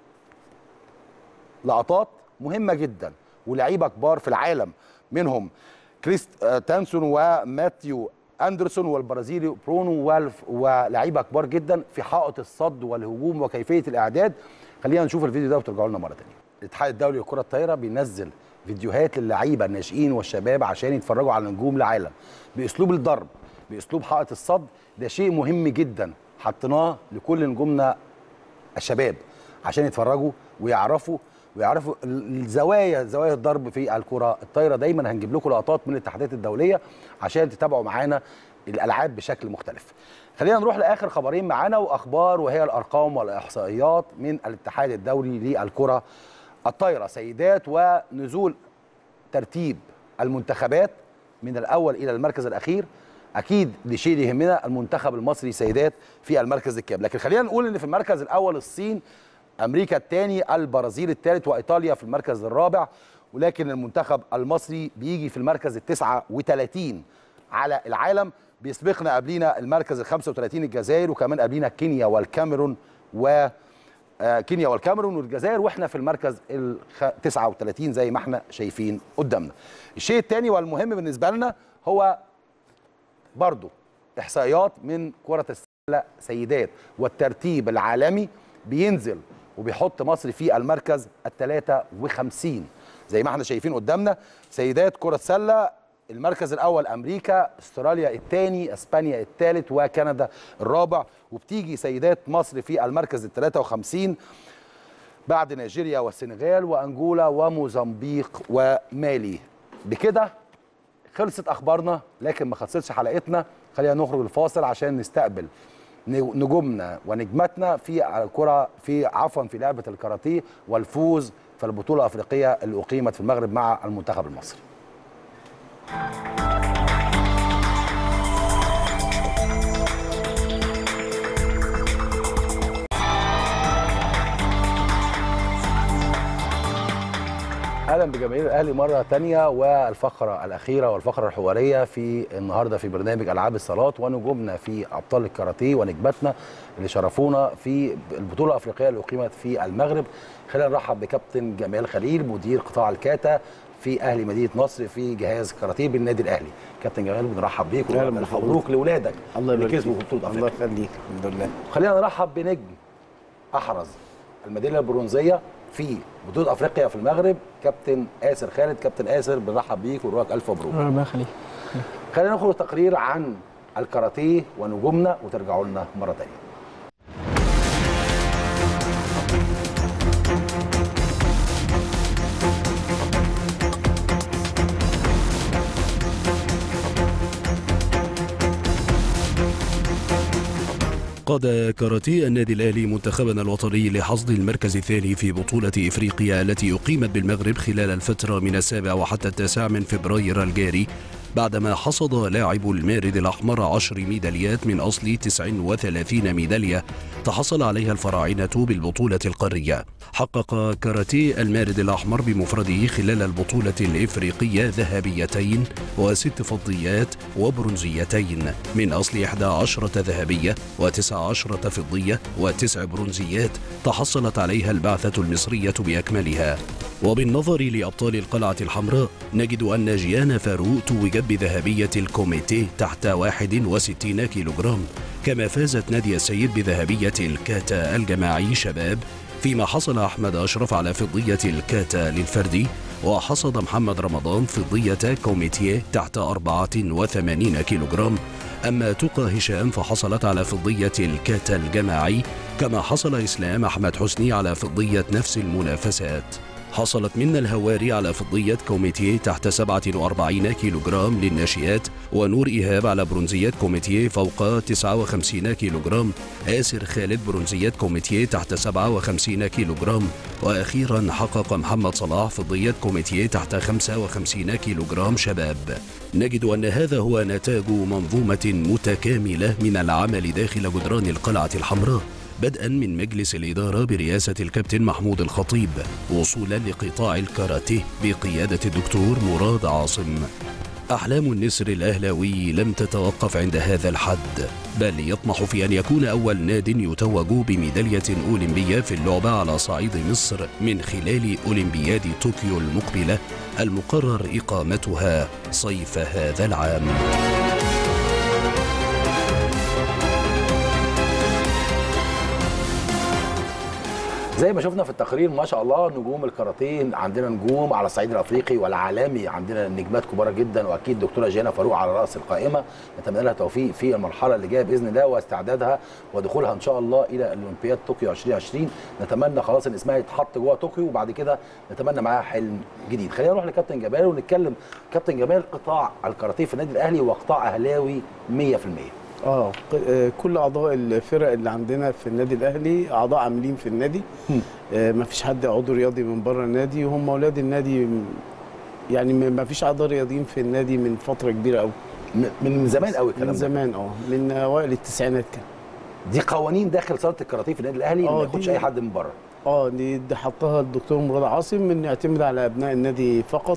لقطات مهمه جدا ولاعيبه كبار في العالم منهم كريست آه، تانسون وماتيو اندرسون والبرازيلي برونو والف ولاعيبه كبار جدا في حائط الصد والهجوم وكيفيه الاعداد خلينا نشوف الفيديو ده وترجعوا لنا مره ثانيه الاتحاد الدولي لكره الطايره بينزل فيديوهات للعيبه الناشئين والشباب عشان يتفرجوا على نجوم العالم باسلوب الضرب باسلوب حائط الصد ده شيء مهم جدا حطيناه لكل نجومنا الشباب عشان يتفرجوا ويعرفوا ويعرفوا ال- الزوايا زوايا الضرب في الكره الطايره دايما هنجيب لكم لقطات من الاتحادات الدوليه عشان تتابعوا معانا الالعاب بشكل مختلف خلينا نروح لاخر خبرين معانا واخبار وهي الارقام والاحصائيات من الاتحاد الدولي للكره الطايره سيدات ونزول ترتيب المنتخبات من الاول الى المركز الاخير اكيد دي شيء يهمنا المنتخب المصري سيدات في المركز الكام لكن خلينا نقول ان في المركز الاول الصين امريكا الثاني البرازيل الثالث وايطاليا في المركز الرابع ولكن المنتخب المصري بيجي في المركز ال 39 على العالم بيسبقنا قبلينا المركز ال 35 الجزائر وكمان قبلينا كينيا والكاميرون و آه، كينيا والكاميرون والجزائر واحنا في المركز ال 39 زي ما احنا شايفين قدامنا. الشيء الثاني والمهم بالنسبه لنا هو برضو احصائيات من كره السله سيدات والترتيب العالمي بينزل وبيحط مصر في المركز ال 53 زي ما احنا شايفين قدامنا سيدات كره سله المركز الاول امريكا استراليا الثاني اسبانيا الثالث وكندا الرابع وبتيجي سيدات مصر في المركز ال 53 بعد نيجيريا والسنغال وانجولا وموزمبيق ومالي بكده خلصت اخبارنا لكن ما خلصتش حلقتنا خلينا نخرج الفاصل عشان نستقبل نجومنا ونجماتنا في الكره في عفوا في لعبه الكاراتيه والفوز في البطوله الافريقيه اللي اقيمت في المغرب مع المنتخب المصري اهلا بجماهير الاهلي مره تانية والفقره الاخيره والفقره الحواريه في النهارده في برنامج العاب الصالات ونجومنا في ابطال الكاراتيه ونجماتنا اللي شرفونا في البطوله الافريقيه اللي اقيمت في المغرب خلينا نرحب بكابتن جمال خليل مدير قطاع الكاتا في اهلي مدينه نصر في جهاز كاراتيه بالنادي الاهلي كابتن جمال بنرحب بيك أهلا ونقول بحضرتك. مبروك لاولادك الله اللي يبارك كسبوا فيك. في بطوله الله افريقيا يخليك الحمد لله خلينا نرحب بنجم احرز الميداليه البرونزيه في بطوله افريقيا في المغرب كابتن اسر خالد كابتن اسر بنرحب بيك ونقول لك الف مبروك ربنا يخليك خلينا ناخد تقرير عن الكاراتيه ونجومنا وترجعوا لنا مره ثانيه قاد كاراتيه النادي الأهلي منتخبنا الوطني لحصد المركز الثاني في بطولة إفريقيا التي أقيمت بالمغرب خلال الفترة من السابع وحتى التاسع من فبراير الجاري بعدما حصد لاعب المارد الأحمر عشر ميداليات من أصل 39 ميدالية تحصل عليها الفراعنة بالبطولة القارية حقق كاراتيه المارد الأحمر بمفرده خلال البطولة الإفريقية ذهبيتين وست فضيات وبرونزيتين من أصل 11 ذهبية وتسع عشرة فضية وتسع برونزيات تحصلت عليها البعثة المصرية بأكملها وبالنظر لأبطال القلعة الحمراء نجد أن جيانا فاروق توجت بذهبية الكوميتيه تحت 61 كيلوغرام كما فازت نادية السيد بذهبية الكاتا الجماعي شباب فيما حصل أحمد أشرف على فضية الكاتا للفردي وحصد محمد رمضان فضية كوميتيه تحت 84 كيلوغرام أما تقى هشام فحصلت على فضية الكاتا الجماعي كما حصل إسلام أحمد حسني على فضية نفس المنافسات حصلت منا الهواري على فضية كوميتيه تحت 47 كيلوغرام للناشئات ونور إيهاب على برونزية كوميتيه فوق 59 كيلوغرام آسر خالد برونزية كوميتيه تحت 57 كيلوغرام وأخيرا حقق محمد صلاح فضية كوميتيه تحت 55 كيلوغرام شباب نجد أن هذا هو نتاج منظومة متكاملة من العمل داخل جدران القلعة الحمراء بدءا من مجلس الإدارة برئاسة الكابتن محمود الخطيب وصولا لقطاع الكاراتيه بقيادة الدكتور مراد عاصم أحلام النسر الأهلاوي لم تتوقف عند هذا الحد بل يطمح في أن يكون أول ناد يتوج بميدالية أولمبية في اللعبة على صعيد مصر من خلال أولمبياد طوكيو المقبلة المقرر إقامتها صيف هذا العام زي ما شفنا في التقرير ما شاء الله نجوم الكاراتيه عندنا نجوم على الصعيد الافريقي والعالمي عندنا نجمات كبار جدا واكيد دكتوره جينا فاروق على راس القائمه نتمنى لها توفيق في المرحله اللي جايه باذن الله واستعدادها ودخولها ان شاء الله الى الاولمبياد طوكيو 2020 نتمنى خلاص ان اسمها يتحط جوه طوكيو وبعد كده نتمنى معاها حلم جديد خلينا نروح لكابتن جمال ونتكلم كابتن جمال قطاع الكاراتيه في النادي الاهلي وقطاع اهلاوي 100% اه ق- آه، كل اعضاء الفرق اللي عندنا في النادي الاهلي اعضاء عاملين في النادي آه، ما فيش حد عضو رياضي من بره النادي وهم اولاد النادي م- يعني ما فيش اعضاء رياضيين في النادي من فتره كبيره قوي من زمان قوي الكلام من ده. زمان اه من اوائل التسعينات كان دي قوانين داخل صاله الكاراتيه في النادي الاهلي ما آه، ياخدش دي- اي حد من بره اه دي دي حطها الدكتور مراد عاصم ان يعتمد على ابناء النادي فقط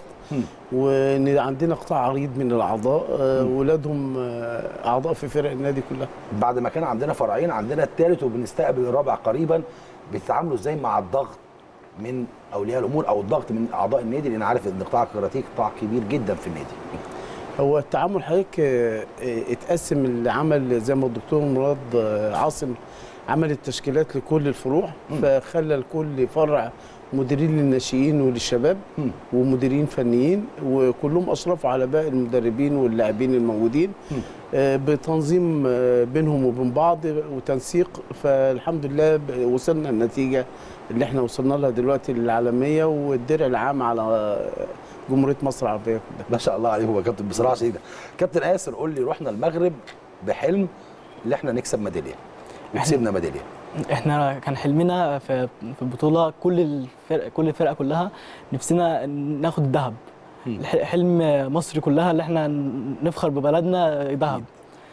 وان عندنا قطاع عريض من الاعضاء آه، ولادهم آه، اعضاء في فرق النادي كلها بعد ما كان عندنا فرعين عندنا الثالث وبنستقبل الرابع قريبا بيتعاملوا ازاي مع الضغط من اولياء الامور او الضغط من اعضاء النادي لان عارف ان قطاع الكاراتيه قطاع كبير جدا في النادي هو التعامل حضرتك آه، آه، اتقسم العمل زي ما الدكتور مراد آه، عاصم عمل التشكيلات لكل الفروع فخلى لكل فرع مديرين للناشئين وللشباب ومديرين فنيين وكلهم اشرفوا على باقي المدربين واللاعبين الموجودين آه، بتنظيم آه، بينهم وبين بعض وتنسيق فالحمد لله ب- وصلنا النتيجه اللي احنا وصلنا لها دلوقتي العالميه والدرع العام على جمهوريه مصر العربيه كلها ما شاء الله عليه هو كابتن بصراحه شديده كابتن اسر قول لي رحنا المغرب بحلم ان احنا نكسب ميداليه وكسبنا ميداليه احنا كان حلمنا في في البطوله كل الفرق كل الفرقه كلها نفسنا ناخد الذهب الح- حلم مصر كلها اللي احنا نفخر ببلدنا ذهب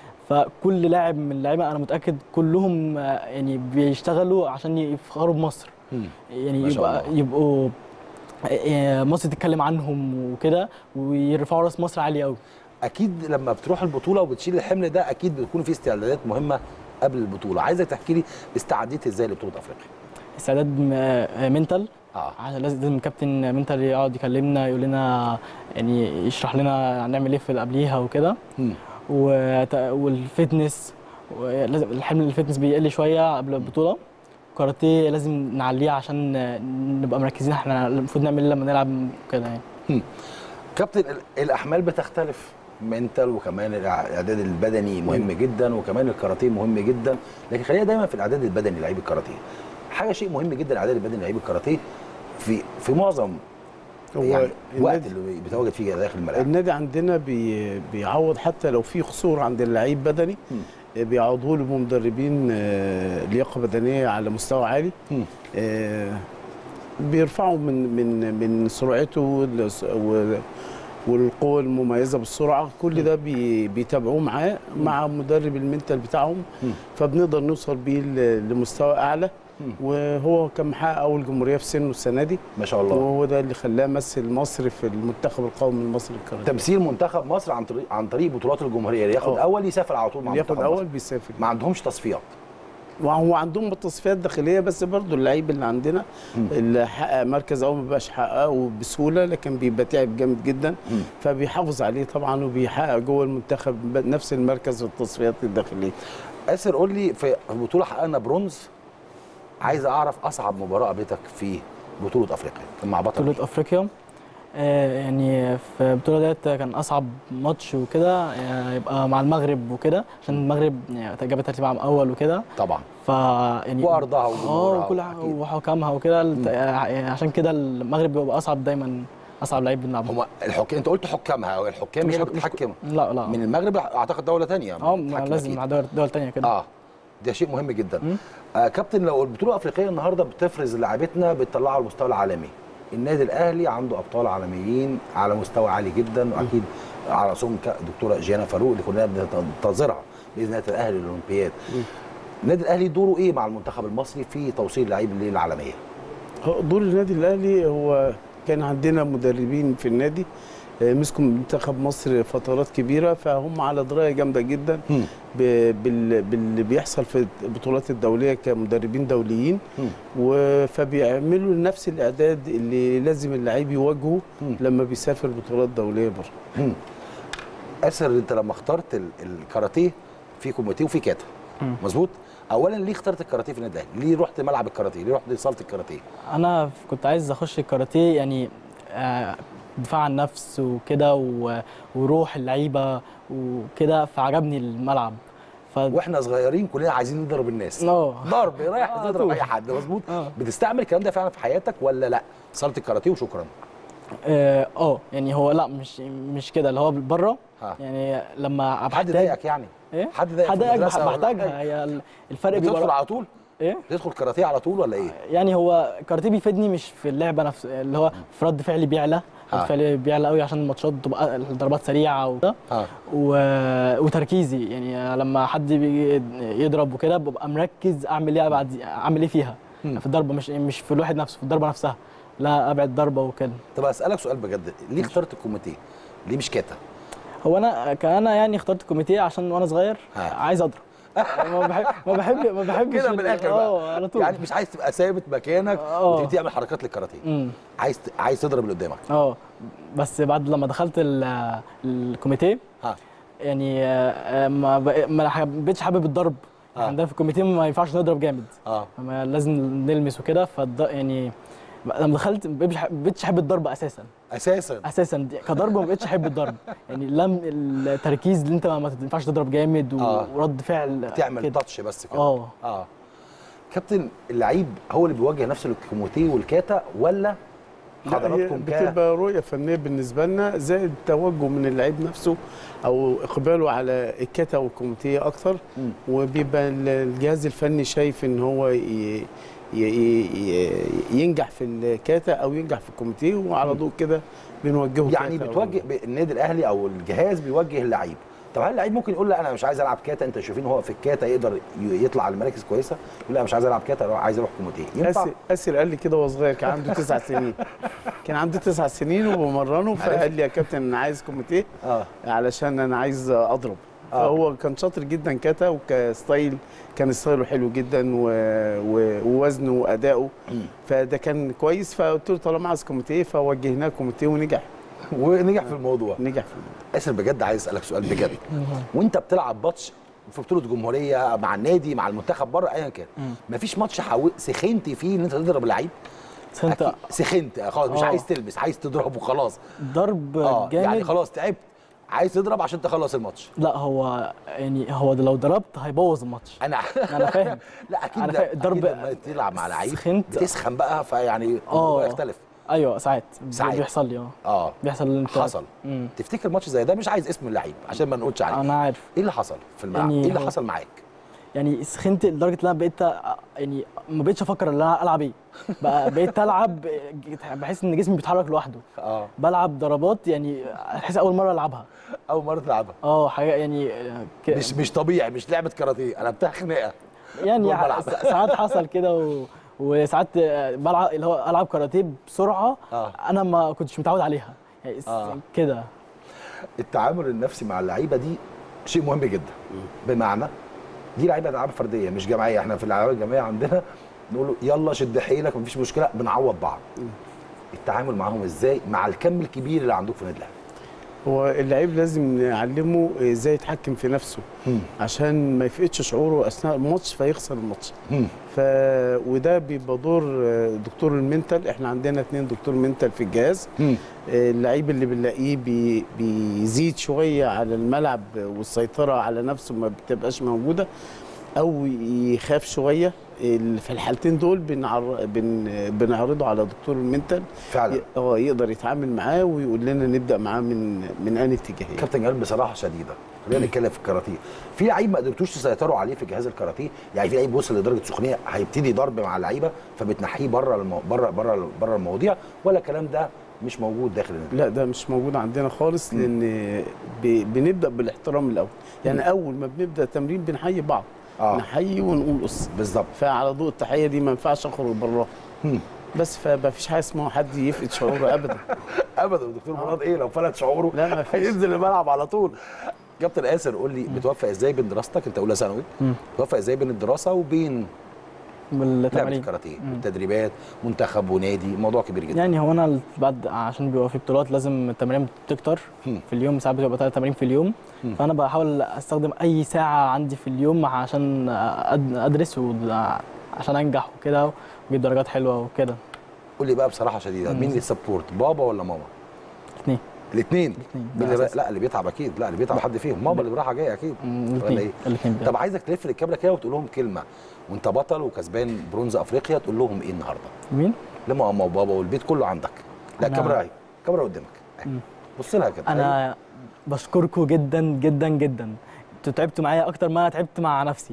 فكل لاعب من اللعيبه انا متاكد كلهم آه، يعني بيشتغلوا عشان يفخروا بمصر يعني ما شاء يبقى الله. يبقوا آه، مصر تتكلم عنهم وكده ويرفعوا راس مصر عاليه قوي اكيد لما بتروح البطوله وبتشيل الحمل ده اكيد بيكون في استعدادات مهمه قبل البطوله عايزك تحكي لي استعديت ازاي لبطوله افريقيا استعداد م- منتال اه عشان لازم كابتن منتال يقعد يكلمنا يقول لنا يعني يشرح لنا هنعمل ايه في اللي قبليها وكده وت- والفتنس ولازم الحمل الفتنس بيقل شويه قبل البطوله كاراتيه لازم نعليه عشان نبقى مركزين احنا المفروض نعمل ايه لما نلعب كده يعني هم. كابتن ال- الاحمال بتختلف منتال وكمان الاعداد البدني مهم جدا وكمان الكاراتيه مهم جدا لكن خلينا دايما في الاعداد البدني لعيب الكاراتيه حاجه شيء مهم جدا الاعداد البدني لعيب الكاراتيه في في معظم هو يعني الوقت النادي- اللي بيتواجد فيه داخل الملعب النادي عندنا بي بيعوض حتى لو في قصور عند اللعيب بدني بيعوضوه له بمدربين آه، لياقه بدنيه على مستوى عالي آه، بيرفعوا من من من سرعته لس- و- والقوة المميزة بالسرعة كل ده بي بيتابعوه معاه مع مدرب المنتال بتاعهم مم. فبنقدر نوصل بيه ل- لمستوى أعلى مم. وهو كان محقق أول جمهورية في سنه السنة دي ما شاء الله وهو ده اللي خلاه مثل مصر في المنتخب القومي المصري للكاراتيه تمثيل منتخب مصر عن طريق عن طريق بطولات الجمهوريه اللي ياخد آه. اول يسافر على طول مع ياخد منتخب أول مصر. بيسافر ما عندهمش تصفيات وهو عندهم تصفيات داخليه بس برضو اللعيب اللي عندنا مم. اللي حقق مركز اول ما بقاش حققه بسهوله لكن بيبقى تعب جامد جدا مم. فبيحافظ عليه طبعا وبيحقق جوه المنتخب نفس المركز في التصفيات الداخليه اسر قول لي في بطوله حققنا برونز عايز اعرف اصعب مباراه قابلتك في بطوله افريقيا كان مع بطل بطولة افريقيا آه، يعني في البطولة ديت كان أصعب ماتش وكده آه، يبقى مع المغرب وكده عشان المغرب يعني جابت ترتيب عام أول وكده طبعا ف يعني وارضها اه وجمهورها وكل حاجة أكيد. وحكامها وكده الت- يعني عشان كده المغرب بيبقى أصعب دايما أصعب لعيب بنلعبه هم الحكام انت قلت حكامها او الحكام مش هي اللي حك- مش- بتتحكم لا لا من المغرب اعتقد دوله ثانيه اه ما لازم مع دول, دول تانية كده اه ده شيء مهم جدا مم. آه كابتن لو البطوله الافريقيه النهارده بتفرز لاعبتنا بتطلعها على المستوى العالمي النادي الاهلي عنده ابطال عالميين على مستوى عالي جدا واكيد على راسهم ك- دكتوره جيانا فاروق اللي كلنا بننتظرها باذن الله الاهلي للاولمبياد النادي الاهلي دوره ايه مع المنتخب المصري في توصيل لعيب للعالميه هو دور النادي الاهلي هو كان عندنا مدربين في النادي آه، مسكوا منتخب مصر فترات كبيره فهم على درايه جامده جدا مم. ب- بال- باللي بيحصل في البطولات الدوليه كمدربين دوليين مم. و- فبيعملوا نفس الاعداد اللي لازم اللعيب يواجهه مم. لما بيسافر بطولات دوليه بره مم. اسر انت لما اخترت ال- الكاراتيه في كوميتيه وفي كاتا مم. مظبوط اولا ليه اخترت الكاراتيه في النادي الاهلي ليه رحت ملعب الكاراتيه ليه رحت صاله الكاراتيه انا كنت عايز اخش الكاراتيه يعني آه، دفاع عن النفس وكده و- وروح اللعيبه وكده فعجبني الملعب ف واحنا صغيرين كلنا عايزين نضرب الناس اه ضرب رايح على تضرب طول. اي حد مظبوط اه بتستعمل الكلام ده فعلا في حياتك ولا لا صاله الكاراتيه وشكرا اه آه، يعني هو لا مش مش كده اللي هو بره ها يعني لما أبقى حد محتاج- ضايقك يعني ايه حد ضايقك في حد ضايقك المدرسة ولا محتاجها حاجة؟ هي ال- الفرق بيبقى بتدخل على طول ايه تدخل كاراتيه على طول ولا ايه يعني هو الكاراتيه بيفيدني مش في اللعبه نفس اللي هو في رد فعلي بيعلى آه. رد فعلي بيعلى قوي عشان الماتشات تبقى الضربات سريعه وكده ها و... وتركيزي يعني لما حد بيجي يضرب وكده ببقى مركز اعمل ايه بعد اعمل ايه فيها مم. في الضربه مش مش في الواحد نفسه في الضربه نفسها لا ابعد ضربه وكده طب اسالك سؤال بجد ليه اخترت الكوميتيه ليه مش كاتا هو انا كأنا يعني اخترت الكوميتيه عشان وانا صغير ها. عايز اضرب ما بحب ما بحب ما بحبش كده ال- من الاخر اه بقى على طول يعني مش عايز تبقى ثابت مكانك اه. وتبتدي تعمل حركات للكاراتيه امم عايز ت- عايز تضرب اللي قدامك اه بس بعد لما دخلت ال- الكوميتيه ها يعني آه، ما بق- ما حبيتش حابب الضرب آه. عندنا في الكوميتيه ما ينفعش نضرب جامد اه ما لازم نلمس وكده فالض... يعني لما دخلت ما بقيتش ما بقيتش احب الضرب اساسا اساسا اساسا دي- كضرب ما بقيتش احب الضرب يعني لم التركيز اللي انت ما ما ينفعش تضرب جامد و... آه. ورد فعل تعمل كده. تاتش بس كده اه اه كابتن اللعيب هو اللي بيوجه نفسه للكوميتيه والكاتا ولا لا، هي حضراتكم ك بتبقى رؤيه فنيه بالنسبه لنا زائد توجه من اللعيب نفسه او اقباله على الكاتا والكوميتيه اكتر مم. وبيبقى ال- الجهاز الفني شايف ان هو ي... ي... ي... ينجح في الكاتا او ينجح في الكوميتيه وعلى ضوء كده بنوجهه يعني كاتا أو- بتوجه ب- النادي الاهلي او الجهاز بيوجه اللعيب طب هل اللعيب ممكن يقول لا انا مش عايز العب كاتا انت شايفين هو في الكاتا يقدر ي- يطلع على المراكز كويسه يقول لا مش عايز العب كاتا أنا عايز اروح كوميتيه ينفع اسر اسر قال لي كده وهو صغير كان عنده تسع سنين كان عنده تسع سنين وبمرنه فقال لي يا كابتن انا عايز كوميتيه اه علشان انا عايز اضرب آه. فهو كان شاطر جدا كاتا وكستايل كان ستايله حلو جدا و... و... ووزنه واداؤه مم. فده كان كويس فقلت له طالما عايز كوميتيه فوجهناه كوميتيه ونجح ونجح في الموضوع نجح في اسر بجد عايز اسالك سؤال بجد وانت بتلعب ماتش في بطوله جمهوريه مع النادي مع المنتخب بره ايا كان مم. مفيش ماتش حاول سخنت فيه ان انت تضرب اللعيب بس انت أكيد. سخنت خلاص مش آه. عايز تلبس عايز تضربه خلاص ضرب اه جامد يعني خلاص تعبت عايز تضرب عشان تخلص الماتش لا هو يعني هو ده لو ضربت هيبوظ الماتش انا انا فاهم لا اكيد أنا لا فاهم. الضرب- أكيد لما تلعب مع لعيب سخنت. بتسخن بقى فيعني آه. الموضوع يختلف ايوه ساعات ساعات. بيحصل لي اه اه بيحصل اللي انت حصل مم. تفتكر ماتش زي ده مش عايز اسم اللعيب عشان ما نقولش عليه انا عارف ايه اللي حصل في الملعب يعني ايه اللي هو- حصل معاك يعني سخنت لدرجه ان انا بقيت أ- يعني ما بقيتش افكر ان انا العب ايه بقى بقيت العب بحس ان جسمي بيتحرك لوحده اه بلعب ضربات يعني احس اول مره العبها اول مره تلعبها اه حاجه يعني ك... مش مش طبيعي مش لعبه كاراتيه قلبتها خناقه يعني جوه الملعب. س- ساعات حصل كده و... وساعات بلعب اللي هو العب كاراتيه بسرعه اه انا ما كنتش متعود عليها يعني س- آه. كده التعامل النفسي مع اللعيبه دي شيء مهم جدا بمعنى دي لعيبه العاب فرديه مش جماعيه احنا في الالعاب الجماعيه عندنا نقول له يلا شد حيلك مفيش مشكله بنعوض بعض التعامل معاهم ازاي مع الكم الكبير اللي عندكم في النادي الاهلي هو اللعيب لازم نعلمه ازاي يتحكم في نفسه عشان ما يفقدش شعوره اثناء الماتش فيخسر الماتش ف وده بيبقى دور آه، دكتور المنتال احنا عندنا اتنين دكتور منتال في الجهاز آه، اللعيب اللي بنلاقيه بي بيزيد شويه على الملعب والسيطره على نفسه ما بتبقاش موجوده او يخاف شويه ال- في الحالتين دول بنعر... بن... بنعرضه على دكتور المنتال فعلا ي- اه يقدر يتعامل معاه ويقول لنا نبدا معاه من من انهي اتجاهيه كابتن جلال بصراحه شديده خلينا نتكلم في الكاراتيه في لعيب ما قدرتوش تسيطروا عليه في جهاز الكاراتيه يعني في لعيب وصل لدرجه سخونيه هيبتدي ضرب مع اللعيبه فبتنحيه بره المو... بره بره بره المواضيع ولا الكلام ده مش موجود داخل النادي لا ده مش موجود عندنا خالص لان ب... بنبدا بالاحترام الاول يعني اول ما بنبدا تمرين بنحيي بعض آه. نحيي ونقول قص بالظبط فعلى ضوء التحيه دي ما ينفعش اخرج براها بس فما فيش حاجه اسمها حد يفقد شعوره ابدا ابدا دكتور مراد ايه لو فلت شعوره لا ما فيش هينزل الملعب على طول كابتن اسر قول لي بتوفق ازاي بين دراستك انت اولى ثانوي مم. بتوفق ازاي بين الدراسه وبين لعبه بالتمارين الكاراتيه مم. والتدريبات منتخب ونادي موضوع كبير جدا يعني هو انا بعد عشان بيبقى في بطولات لازم التمارين بتكتر مم. في اليوم ساعات بتبقى ثلاث تمارين في اليوم مم. فانا بحاول استخدم اي ساعه عندي في اليوم عشان أد- ادرس عشان انجح وكده واجيب درجات حلوه وكده قول لي بقى بصراحه شديده مم. مين اللي سبورت بابا ولا ماما اثنين الاثنين ده أساسي. لا اللي بيتعب اكيد لا اللي بيتعب حد فيهم ماما اللي رايحه جايه اكيد ولا الاثنين ايه الاثنين طب عايزك تلف للكاميرا كده وتقول لهم كلمه وانت بطل وكسبان برونز افريقيا تقول لهم ايه النهارده مين؟ لماما وبابا والبيت كله عندك لا أنا- الكاميرا اهي الكاميرا قدامك أهي. مم. بص لها كده أيوة. انا بشكركم جدا جدا جدا انتوا تعبتوا معايا اكتر ما انا تعبت مع نفسي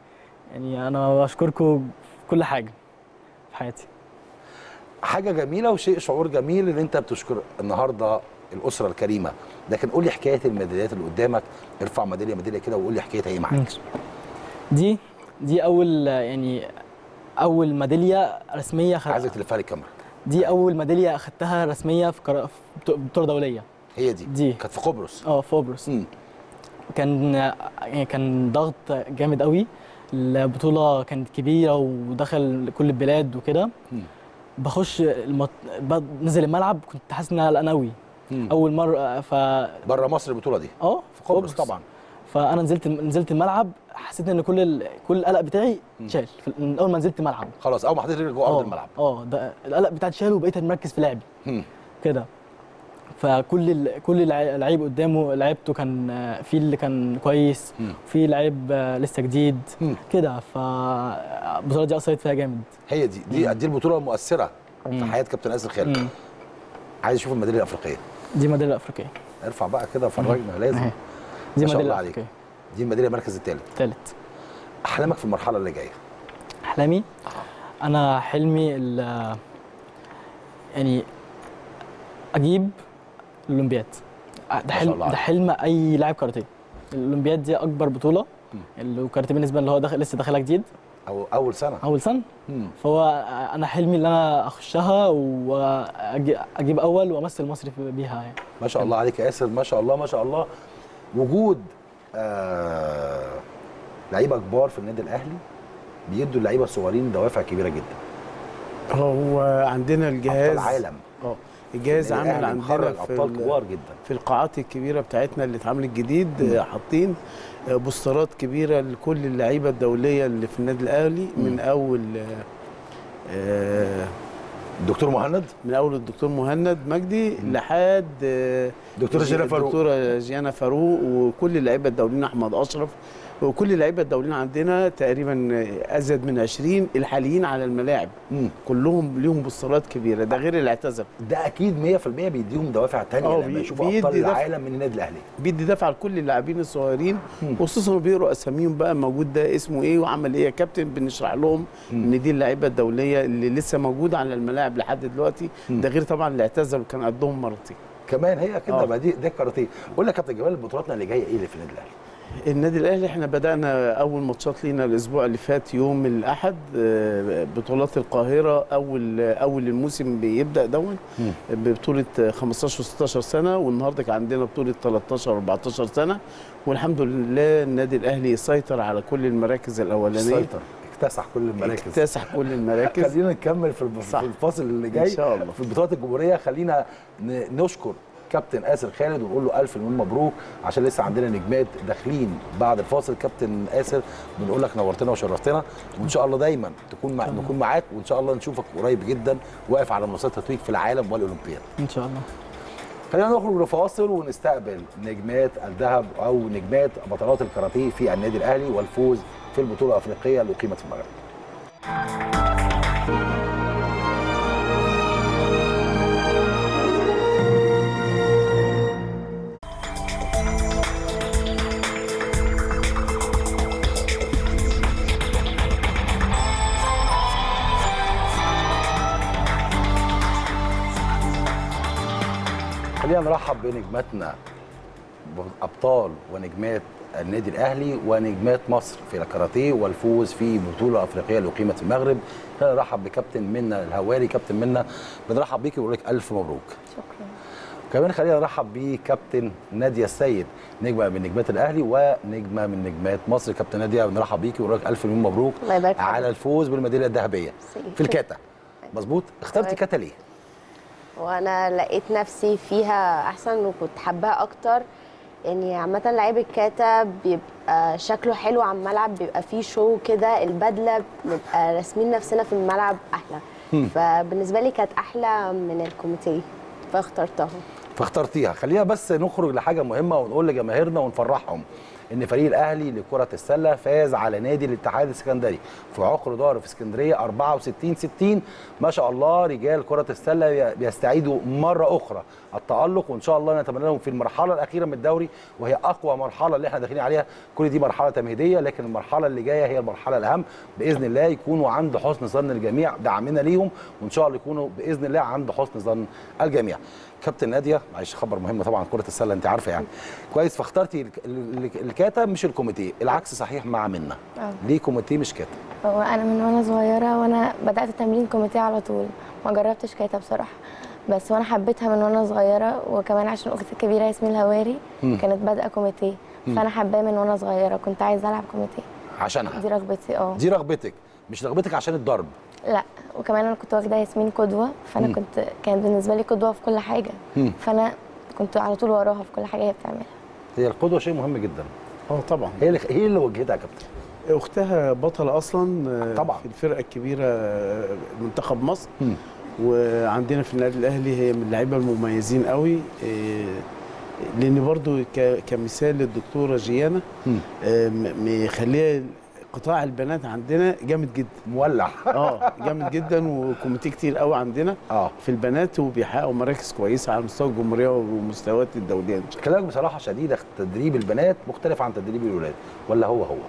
يعني انا بشكركم في كل حاجه في حياتي حاجه جميله وشيء شعور جميل ان انت بتشكر النهارده الاسره الكريمه لكن قول لي حكايه الميداليات اللي قدامك ارفع ميداليه ميداليه كده وقول لي حكايتها ايه معاك ماشي. دي دي اول يعني اول ميداليه رسميه خ... عايزك تلفها لي الكاميرا دي اول ميداليه اخدتها رسميه في, كرا... في بطو- بطوله دوليه هي دي دي كانت في قبرص اه في قبرص مم. كان يعني كان ضغط جامد قوي البطوله كانت كبيره ودخل كل البلاد وكده مم. بخش المط... بنزل الملعب كنت حاسس ان انا قلقان قوي مم. اول مره ف بره مصر البطوله دي اه في قبرص طبعا فانا نزلت نزلت الملعب حسيت ان كل ال... كل القلق بتاعي اتشال في- من اول ما نزلت الملعب خلاص اول ما حطيت رجلك جوه ارض آه، الملعب اه ده القلق بتاعي اتشال وبقيت مركز في لعبي مم. كده فكل ال... كل الع- لعيب قدامه لعيبته كان آه، في اللي كان كويس مم. في لعيب آه، لسه جديد مم. كده فالبطوله دي اثرت فيها جامد هي دي دي دي البطوله المؤثره في مم. حياه كابتن اسر خالد مم. عايز اشوف الميداليه الافريقيه دي ميداليه افريقيه ارفع بقى كده فرجنا لازم أهي. دي ما شاء ميداليه الله عليك افريقيه دي الميداليه المركز الثالث ثالث احلامك في المرحله اللي جايه احلامي انا حلمي ال- يعني اجيب الاولمبياد ده ما شاء حلم الله ده عليك. حلم اي لاعب كاراتيه الاولمبياد دي اكبر بطوله الكاراتيه بالنسبه اللي هو داخل لسه داخلها جديد او اول سنه اول سنه مم. فهو انا حلمي ان انا اخشها واجيب اول وامثل مصر في- بيها يعني ما شاء الله عليك يا ياسر ما شاء الله ما شاء الله وجود آه لعيبه كبار في النادي الاهلي بيدوا اللعيبه الصغيرين دوافع كبيره جدا هو عندنا الجهاز ابطال عالم اه الجهاز النادي عامل الأهلي عندنا مخرج في ابطال ال- كبار جدا في القاعات الكبيره بتاعتنا اللي اتعملت جديد آه، حاطين آه، بوسترات كبيره لكل اللعيبه الدوليه اللي في النادي الاهلي من اول آه، آه، الدكتور مهند من اول الدكتور مهند مجدي لحد آه، دكتورة جيانا فاروق. الدكتوره جيانا فاروق وكل اللعيبه الدوليين احمد اشرف وكل اللعيبه الدوليين عندنا تقريبا ازيد من 20 الحاليين على الملاعب مم. كلهم ليهم بصالات كبيره ده غير اللي اعتزل ده اكيد 100% بيديهم دوافع تانية آه، لما بي- يشوفوا بيدي ابطال دفع. العالم من النادي الاهلي بيدي دفع لكل اللاعبين الصغيرين مم. وخصوصا بيقروا اساميهم بقى موجود ده اسمه ايه وعمل ايه يا كابتن بنشرح لهم مم. ان دي اللعيبه الدوليه اللي لسه موجوده على الملاعب لحد دلوقتي مم. ده غير طبعا اللي اعتزلوا كان قدهم مرتين كمان هي كده آه. بقى دي ده الكاراتيه قول لك يا كابتن جمال بطولاتنا اللي جايه ايه اللي في النادي الاهلي النادي الاهلي احنا بدانا اول ماتشات لينا الاسبوع اللي فات يوم الاحد آه، بطولات القاهره اول اول الموسم بيبدا دون مم. ببطوله 15 و16 سنه والنهارده كان عندنا بطوله 13 و14 سنه والحمد لله النادي الاهلي سيطر على كل المراكز الاولانيه سيطر اكتسح كل المراكز اكتسح كل المراكز خلينا نكمل في الب- صح. في الفاصل اللي جاي إن شاء الله. في البطولات الجمهوريه خلينا ن- نشكر كابتن آسر خالد ونقول له ألف مليون مبروك عشان لسه عندنا نجمات داخلين بعد الفاصل كابتن آسر بنقول لك نورتنا وشرفتنا وإن شاء الله دايما تكون مع نكون معاك وإن شاء الله نشوفك قريب جدا واقف على منصات التتويج في العالم والأولمبياد ان شاء الله خلينا نخرج لفاصل ونستقبل نجمات الذهب او نجمات بطلات الكاراتيه في النادي الاهلي والفوز في البطوله الافريقيه اللي اقيمت في المغرب. خلينا نرحب بنجماتنا ابطال ونجمات النادي الاهلي ونجمات مصر في الكاراتيه والفوز في بطوله افريقيه اللي اقيمت في المغرب خلينا نرحب بكابتن منا الهواري كابتن منا بنرحب بيكي ونقول لك الف مبروك شكرا كمان خلينا نرحب بكابتن ناديه السيد نجمه من نجمات الاهلي ونجمه من نجمات مصر كابتن ناديه بنرحب بيكي ونقول لك الف مليون مبروك الله يبارك فيك. على الفوز بالميداليه الذهبيه ميرسي. في الكاتا مظبوط اخترتي طيب. كاتا ليه وانا لقيت نفسي فيها احسن وكنت حباها اكتر يعني عامة لعيب الكاتا بيبقى شكله حلو على الملعب بيبقى فيه شو كده البدلة بنبقى راسمين نفسنا في الملعب أحلى مم. فبالنسبة لي كانت أحلى من الكوميتيه فاخترتها فاخترتيها خلينا بس نخرج لحاجه مهمه ونقول لجماهيرنا ونفرحهم ان فريق الاهلي لكره السله فاز على نادي الاتحاد السكندري في عقر دار في اسكندريه 64 60 ما شاء الله رجال كره السله بيستعيدوا مره اخرى التالق وان شاء الله نتمنى لهم في المرحله الاخيره من الدوري وهي اقوى مرحله اللي احنا داخلين عليها كل دي مرحله تمهيديه لكن المرحله اللي جايه هي المرحله الاهم باذن الله يكونوا عند حسن ظن الجميع دعمنا ليهم وان شاء الله يكونوا باذن الله عند حسن ظن الجميع كابتن ناديه معلش خبر مهم طبعا كره السله انت عارفه يعني كويس فاخترتي الك- ال- ال- الكاتا مش الكوميتيه العكس صحيح مع منا آه. ليه كوميتيه مش كاتا هو انا من وانا صغيره وانا بدات تمرين كوميتيه على طول ما جربتش كاتا بصراحه بس وانا حبيتها من وانا صغيره وكمان عشان اختي الكبيره ياسمين الهواري مم. كانت بادئه كوميتيه مم. فانا حباه من وانا صغيره كنت عايزه العب كوميتيه عشانها دي رغبتي اه دي رغبتك مش رغبتك عشان الضرب لا وكمان انا كنت واخده ياسمين قدوه فانا مم. كنت كانت بالنسبه لي قدوه في كل حاجه مم. فانا كنت على طول وراها في كل حاجه هي بتعملها هي القدوه شيء مهم جدا اه طبعا هي اللي هي اللي وجهتها يا كابتن اختها بطله اصلا آه، طبعا. في الفرقه الكبيره آه، منتخب مصر مم. وعندنا في النادي الاهلي هي من اللعيبه المميزين قوي آه، لان برضو ك- كمثال للدكتوره جيانا مم. آه، م- مخليه قطاع البنات عندنا جامد جدا مولع اه جامد جدا وكوميتيه كتير قوي عندنا اه في البنات وبيحققوا مراكز كويسه على مستوى الجمهوريه والمستويات الدوليه ان شاء الله كلامك بصراحه شديده تدريب البنات مختلف عن تدريب الولاد ولا هو هو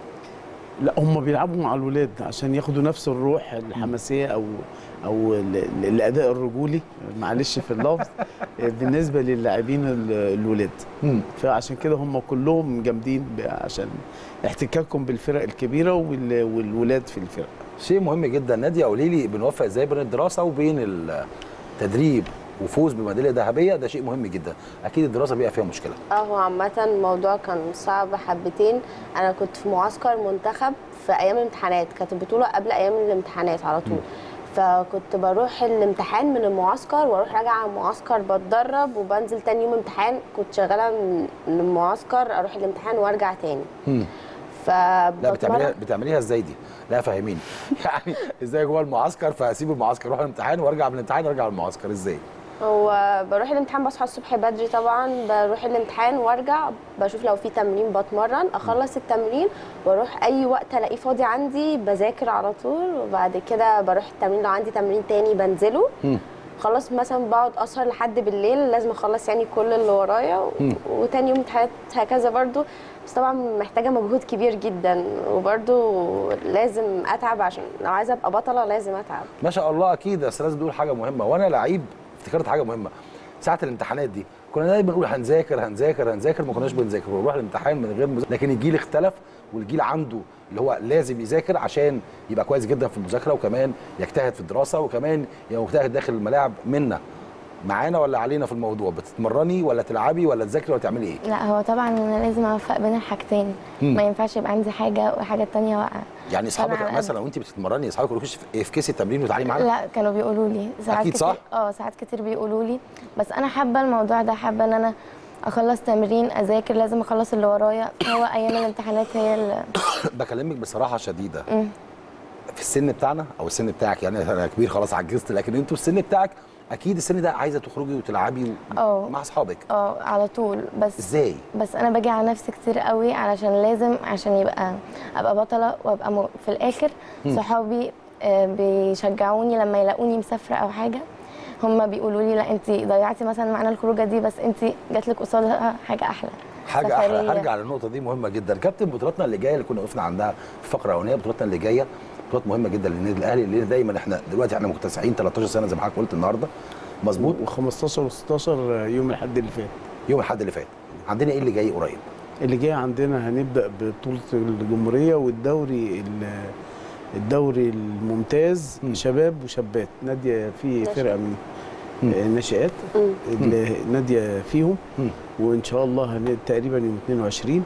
لا هم بيلعبوا مع الولاد عشان ياخدوا نفس الروح الحماسيه او او ال- ال- الاداء الرجولي معلش في اللفظ بالنسبه للاعبين ال- الولاد مم. فعشان كده هم كلهم جامدين ب- عشان احتكاكهم بالفرق الكبيره وال- والولاد في الفرق شيء مهم جدا ناديه قولي لي بنوفق ازاي بين الدراسه وبين التدريب وفوز بميداليه ذهبيه ده شيء مهم جدا اكيد الدراسه بيبقى فيها مشكله اه هو عامة الموضوع كان صعب حبتين أنا كنت في معسكر منتخب في أيام الامتحانات كانت البطولة قبل أيام الامتحانات على طول فكنت بروح الامتحان من المعسكر واروح راجعه على المعسكر بتدرب وبنزل تاني يوم امتحان كنت شغاله من من المعسكر اروح الامتحان وارجع تاني مم. لا بتعمليها فبتمرن بتعمليها ازاي دي؟ لا فهميني يعني ازاي جوه المعسكر فاسيب المعسكر اروح الامتحان وارجع من الامتحان ارجع المعسكر ازاي؟ هو بروح الامتحان بصحى الصبح بدري طبعا بروح الامتحان وارجع بشوف لو في تمرين بتمرن اخلص التمرين واروح اي وقت الاقيه فاضي عندي بذاكر على طول وبعد كده بروح التمرين لو عندي تمرين تاني بنزله خلاص مثلا بقعد اسهر لحد بالليل لازم اخلص يعني كل اللي ورايا و... مم. وتاني يوم امتحانات هكذا برضو بس طبعا محتاجه مجهود كبير جدا وبرضو لازم اتعب عشان لو عايزه ابقى بطله لازم اتعب ما شاء الله اكيد بس لازم تقول حاجه مهمه وانا لعيب افتكرت حاجه مهمه ساعه الامتحانات دي كنا دايما نقول هنذاكر هنذاكر هنذاكر ما كناش بنذاكر ونروح الامتحان من غير مذاكره لكن الجيل اختلف والجيل عنده اللي هو لازم يذاكر عشان يبقى كويس جدا في المذاكره وكمان يجتهد في الدراسه وكمان يبقى مجتهد داخل الملاعب منا معانا ولا علينا في الموضوع بتتمرني ولا تلعبي ولا تذاكري ولا تعملي ايه لا هو طبعا انا لازم اوفق بين الحاجتين مم. ما ينفعش يبقى عندي حاجه والحاجه التانيه واقعه يعني اصحابك فأنا على مثلا وانت بتتمرني اصحابك يقولوا لكيش افكسي التمرين وتعالي معانا لا كانوا بيقولوا لي ساعات أكيد كتير صح؟ اه ساعات كتير بيقولوا لي بس انا حابه الموضوع ده حابه ان انا اخلص تمرين اذاكر لازم اخلص اللي ورايا هو ايام الامتحانات هي اللي بكلمك بصراحه شديده مم. في السن بتاعنا او السن بتاعك يعني انا كبير خلاص عجزت لكن انتوا السن بتاعك اكيد السن ده عايزه تخرجي وتلعبي و... اه مع اصحابك اه على طول بس ازاي بس انا باجي على نفسي كتير قوي علشان لازم عشان يبقى ابقى بطله وابقى م... في الاخر مم. صحابي آه، بيشجعوني لما يلاقوني مسافره او حاجه هم بيقولوا لي لا انت ضيعتي مثلا معانا الخروجه دي بس انت جات لك قصادها حاجه احلى حاجه احلى سفرية. هرجع للنقطه دي مهمه جدا كابتن بطولاتنا اللي جايه اللي كنا وقفنا عندها في الفقره الاولانيه بطولاتنا اللي جايه بطولات مهمه جدا للنادي الاهلي اللي دايما احنا دلوقتي احنا مكتسحين 13 سنه زي ما حضرتك قلت النهارده مظبوط و15 و16 يوم الاحد اللي فات يوم الاحد اللي فات عندنا ايه اللي جاي قريب اللي جاي عندنا هنبدا ببطوله الجمهوريه والدوري ال- الدوري الممتاز شباب وشابات ناديه في فرقه من الناشئات اللي ناديه فيهم وان شاء الله هن- تقريبا يوم 22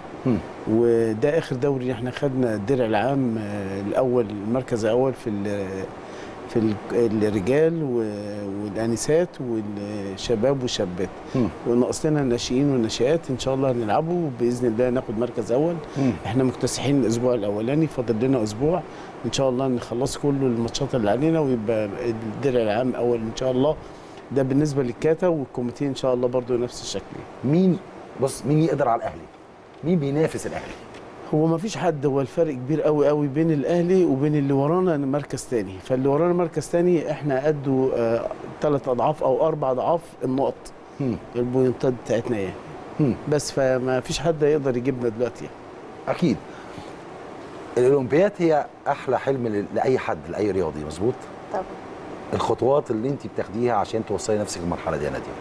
وده اخر دوري احنا خدنا الدرع العام آه، الاول المركز الاول في ال- في ال- الرجال و- والانسات والشباب والشابات وناقص لنا الناشئين والناشئات ان شاء الله هنلعبوا باذن الله ناخد مركز اول مم. احنا مكتسحين الاسبوع الاولاني فاضل لنا اسبوع ان شاء الله نخلص كل الماتشات اللي علينا ويبقى الدرع العام اول ان شاء الله ده بالنسبه للكاتا والكوميتيه ان شاء الله برضو نفس الشكل مين بص مين يقدر على الاهلي مين بينافس الاهلي هو ما فيش حد هو الفرق كبير قوي قوي بين الاهلي وبين اللي ورانا مركز تاني فاللي ورانا مركز تاني احنا قدوا ثلاث اضعاف او اربع اضعاف النقط البوينتات بتاعتنا يعني بس فما فيش حد يقدر يجيبنا دلوقتي يعني. اكيد الاولمبياد هي احلى حلم ل- لاي حد لاي رياضي مظبوط طبعا الخطوات اللي انت بتاخديها عشان توصلي نفسك للمرحله دي يا ناديه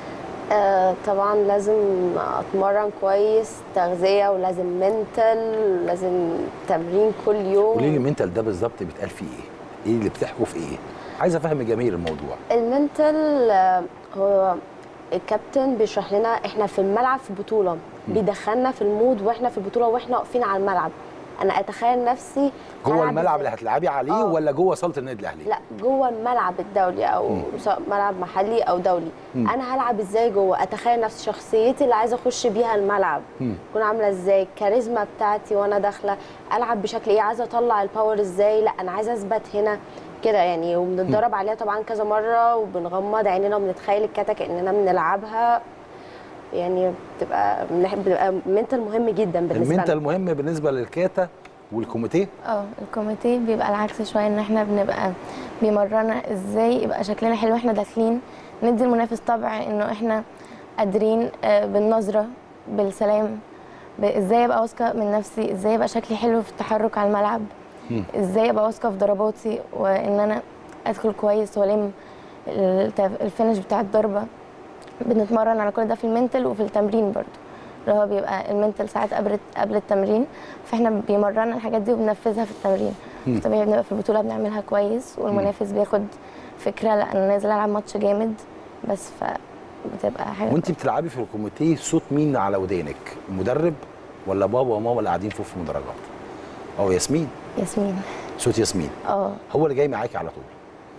آه، طبعا لازم اتمرن كويس تغذيه ولازم منتل لازم تمرين كل يوم قولي لي المنتال ده بالظبط بيتقال فيه ايه؟ ايه اللي بتحكوا في ايه؟ عايز افهم الجماهير الموضوع المنتل آه، هو الكابتن بيشرح لنا احنا في الملعب في بطوله بيدخلنا في المود واحنا في البطوله واحنا واقفين على الملعب انا اتخيل نفسي جوه هلعب الملعب إزاي. اللي هتلعبي عليه آه. ولا جوه صاله النادي الاهلي؟ لا جوه الملعب الدولي او مم. سواء ملعب محلي او دولي مم. انا هلعب ازاي جوه اتخيل نفسي شخصيتي اللي عايزه اخش بيها الملعب مم. تكون عامله ازاي الكاريزما بتاعتي وانا داخله العب بشكل ايه عايزه اطلع الباور ازاي لا انا عايزه اثبت هنا كده يعني وبنتدرب عليها طبعا كذا مره وبنغمض عينينا وبنتخيل الكاتا كاننا بنلعبها يعني بتبقى بنحب بتبقى منتال مهم جدا بالنسبه المنتال لنا مهم بالنسبه للكاتا والكوميتيه اه الكوميتيه بيبقى العكس شويه ان احنا بنبقى بيمرنا ازاي يبقى شكلنا حلو واحنا داخلين ندي المنافس طبع انه احنا قادرين آه، بالنظره بالسلام ب- ازاي ابقى واثقه من نفسي ازاي ابقى شكلي حلو في التحرك على الملعب ازاي ابقى واثقه في ضرباتي وان انا ادخل كويس والم التف- الفينش بتاع الضربه بنتمرن على كل ده في المنتل وفي التمرين برضو اللي هو بيبقى المنتل ساعات قبل قبل التمرين فاحنا بيمرنا الحاجات دي وبننفذها في التمرين مم. طبيعي بنبقى في البطوله بنعملها كويس والمنافس بياخد فكره لا انا نازل العب ماتش جامد بس فبتبقى حاجه وانت بتلعبي في الكوميتيه صوت مين على ودانك؟ المدرب ولا بابا وماما اللي قاعدين فوق في المدرجات؟ او ياسمين ياسمين صوت ياسمين اه هو اللي جاي معاكي على طول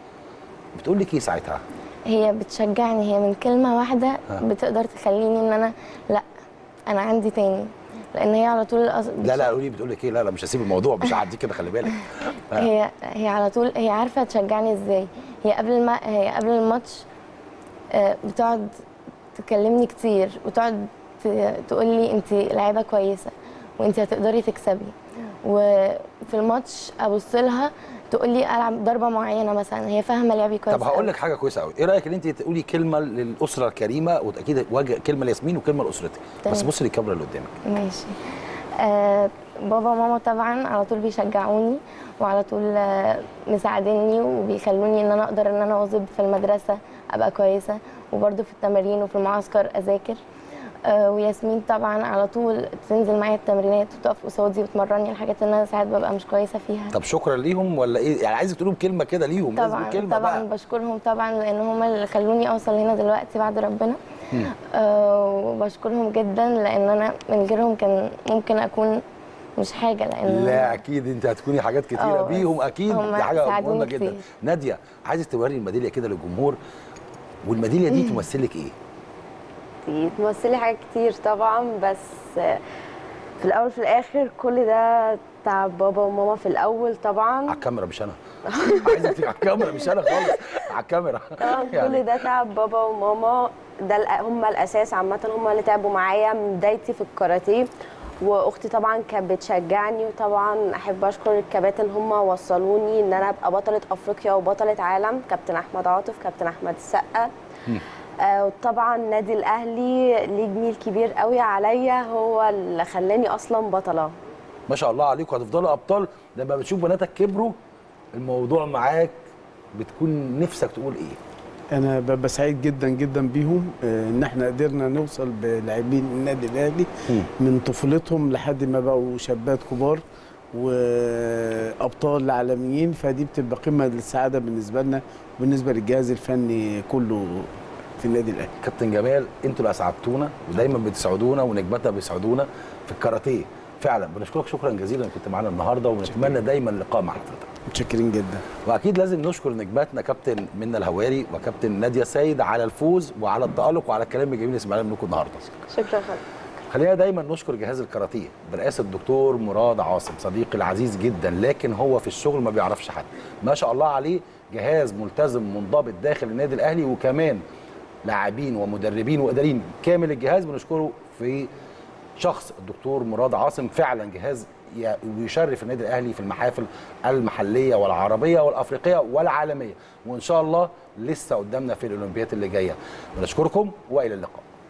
بتقول لك ايه ساعتها؟ هي بتشجعني هي من كلمه واحده ها. بتقدر تخليني ان انا لا انا عندي تاني لان هي على طول أص- لا لا قولي بتقول لك ايه لا لا مش هسيب الموضوع مش هعديه كده خلي بالك آه. هي هي على طول هي عارفه تشجعني ازاي هي قبل ما هي قبل الماتش آه، بتقعد تكلمني كتير وتقعد تقول لي انت لعيبه كويسه وانت هتقدري تكسبي وفي الماتش ابص لها تقول لي العب ضربه معينه مثلا هي فاهمه لعبي كويس طب هقول أوي. لك حاجه كويسه قوي ايه رايك ان انت تقولي كلمه للاسره الكريمه واكيد وجه كلمه لياسمين وكلمه لاسرتك بس تمام. بصي للكاميرا اللي قدامك ماشي آه بابا وماما طبعا على طول بيشجعوني وعلى طول آه مساعديني وبيخلوني ان انا اقدر ان انا اواظب في المدرسه ابقى كويسه وبرده في التمارين وفي المعسكر اذاكر آه وياسمين طبعا على طول تنزل معايا التمرينات وتقف قصادي وتمرني الحاجات اللي انا ساعات ببقى مش كويسه فيها طب شكرا ليهم ولا ايه يعني عايزك تقولوا كلمه كده ليهم لازم طبعا كلمه طبعا بقى بشكرهم طبعا لان هم اللي خلوني اوصل هنا دلوقتي بعد ربنا مم. آه وبشكرهم جدا لان انا من غيرهم كان ممكن اكون مش حاجه لان لا اكيد انت هتكوني حاجات كتيره آه، بيهم اكيد هم دي حاجه ساعدوني مهمه جدا كتير. ناديه عايزك توري الميداليه كده للجمهور والميداليه دي تمثلك ايه دي تمثلي حاجات كتير طبعا بس في الاول وفي الاخر كل ده تعب بابا وماما في الاول طبعا على الكاميرا مش انا عايزك تيجي على الكاميرا مش انا خالص على الكاميرا طبعا كل ده تعب بابا وماما ده الأ- هم الاساس عامه هم اللي تعبوا معايا من بدايتي في الكاراتيه واختي طبعا كانت بتشجعني وطبعا احب اشكر الكباتن هم وصلوني ان انا ابقى بطله افريقيا وبطله عالم كابتن احمد عاطف كابتن احمد السقا آه، وطبعا النادي الاهلي ليه جميل كبير قوي عليا هو اللي خلاني اصلا بطله ما شاء الله عليكم هتفضلوا ابطال لما بتشوف بناتك كبروا الموضوع معاك بتكون نفسك تقول ايه انا ببقى سعيد جدا جدا بيهم آه، ان احنا قدرنا نوصل بلاعبين النادي الاهلي من طفولتهم لحد ما بقوا شابات كبار وابطال عالميين فدي بتبقى قمه للسعاده بالنسبه لنا وبالنسبه للجهاز الفني كله في النادي الاهلي كابتن جمال انتوا اللي اسعدتونا ودايما بتسعدونا ونجماتنا بيسعدونا في الكاراتيه فعلا بنشكرك شكرا جزيلا انك كنت معانا النهارده ونتمنى دايما لقاء مع حضرتك متشكرين جدا واكيد لازم نشكر نجماتنا كابتن منى الهواري وكابتن ناديه سيد على الفوز وعلى التالق وعلى الكلام الجميل اللي سمعناه منكم النهارده شكرا خالص خلينا دايما نشكر جهاز الكاراتيه برئاسه الدكتور مراد عاصم صديقي العزيز جدا لكن هو في الشغل ما بيعرفش حد ما شاء الله عليه جهاز ملتزم منضبط داخل النادي الاهلي وكمان لاعبين ومدربين واداريين كامل الجهاز بنشكره في شخص الدكتور مراد عاصم فعلا جهاز ي- يشرف النادي الاهلي في المحافل المحليه والعربيه والافريقيه والعالميه وان شاء الله لسه قدامنا في الاولمبيات اللي جايه بنشكركم والى اللقاء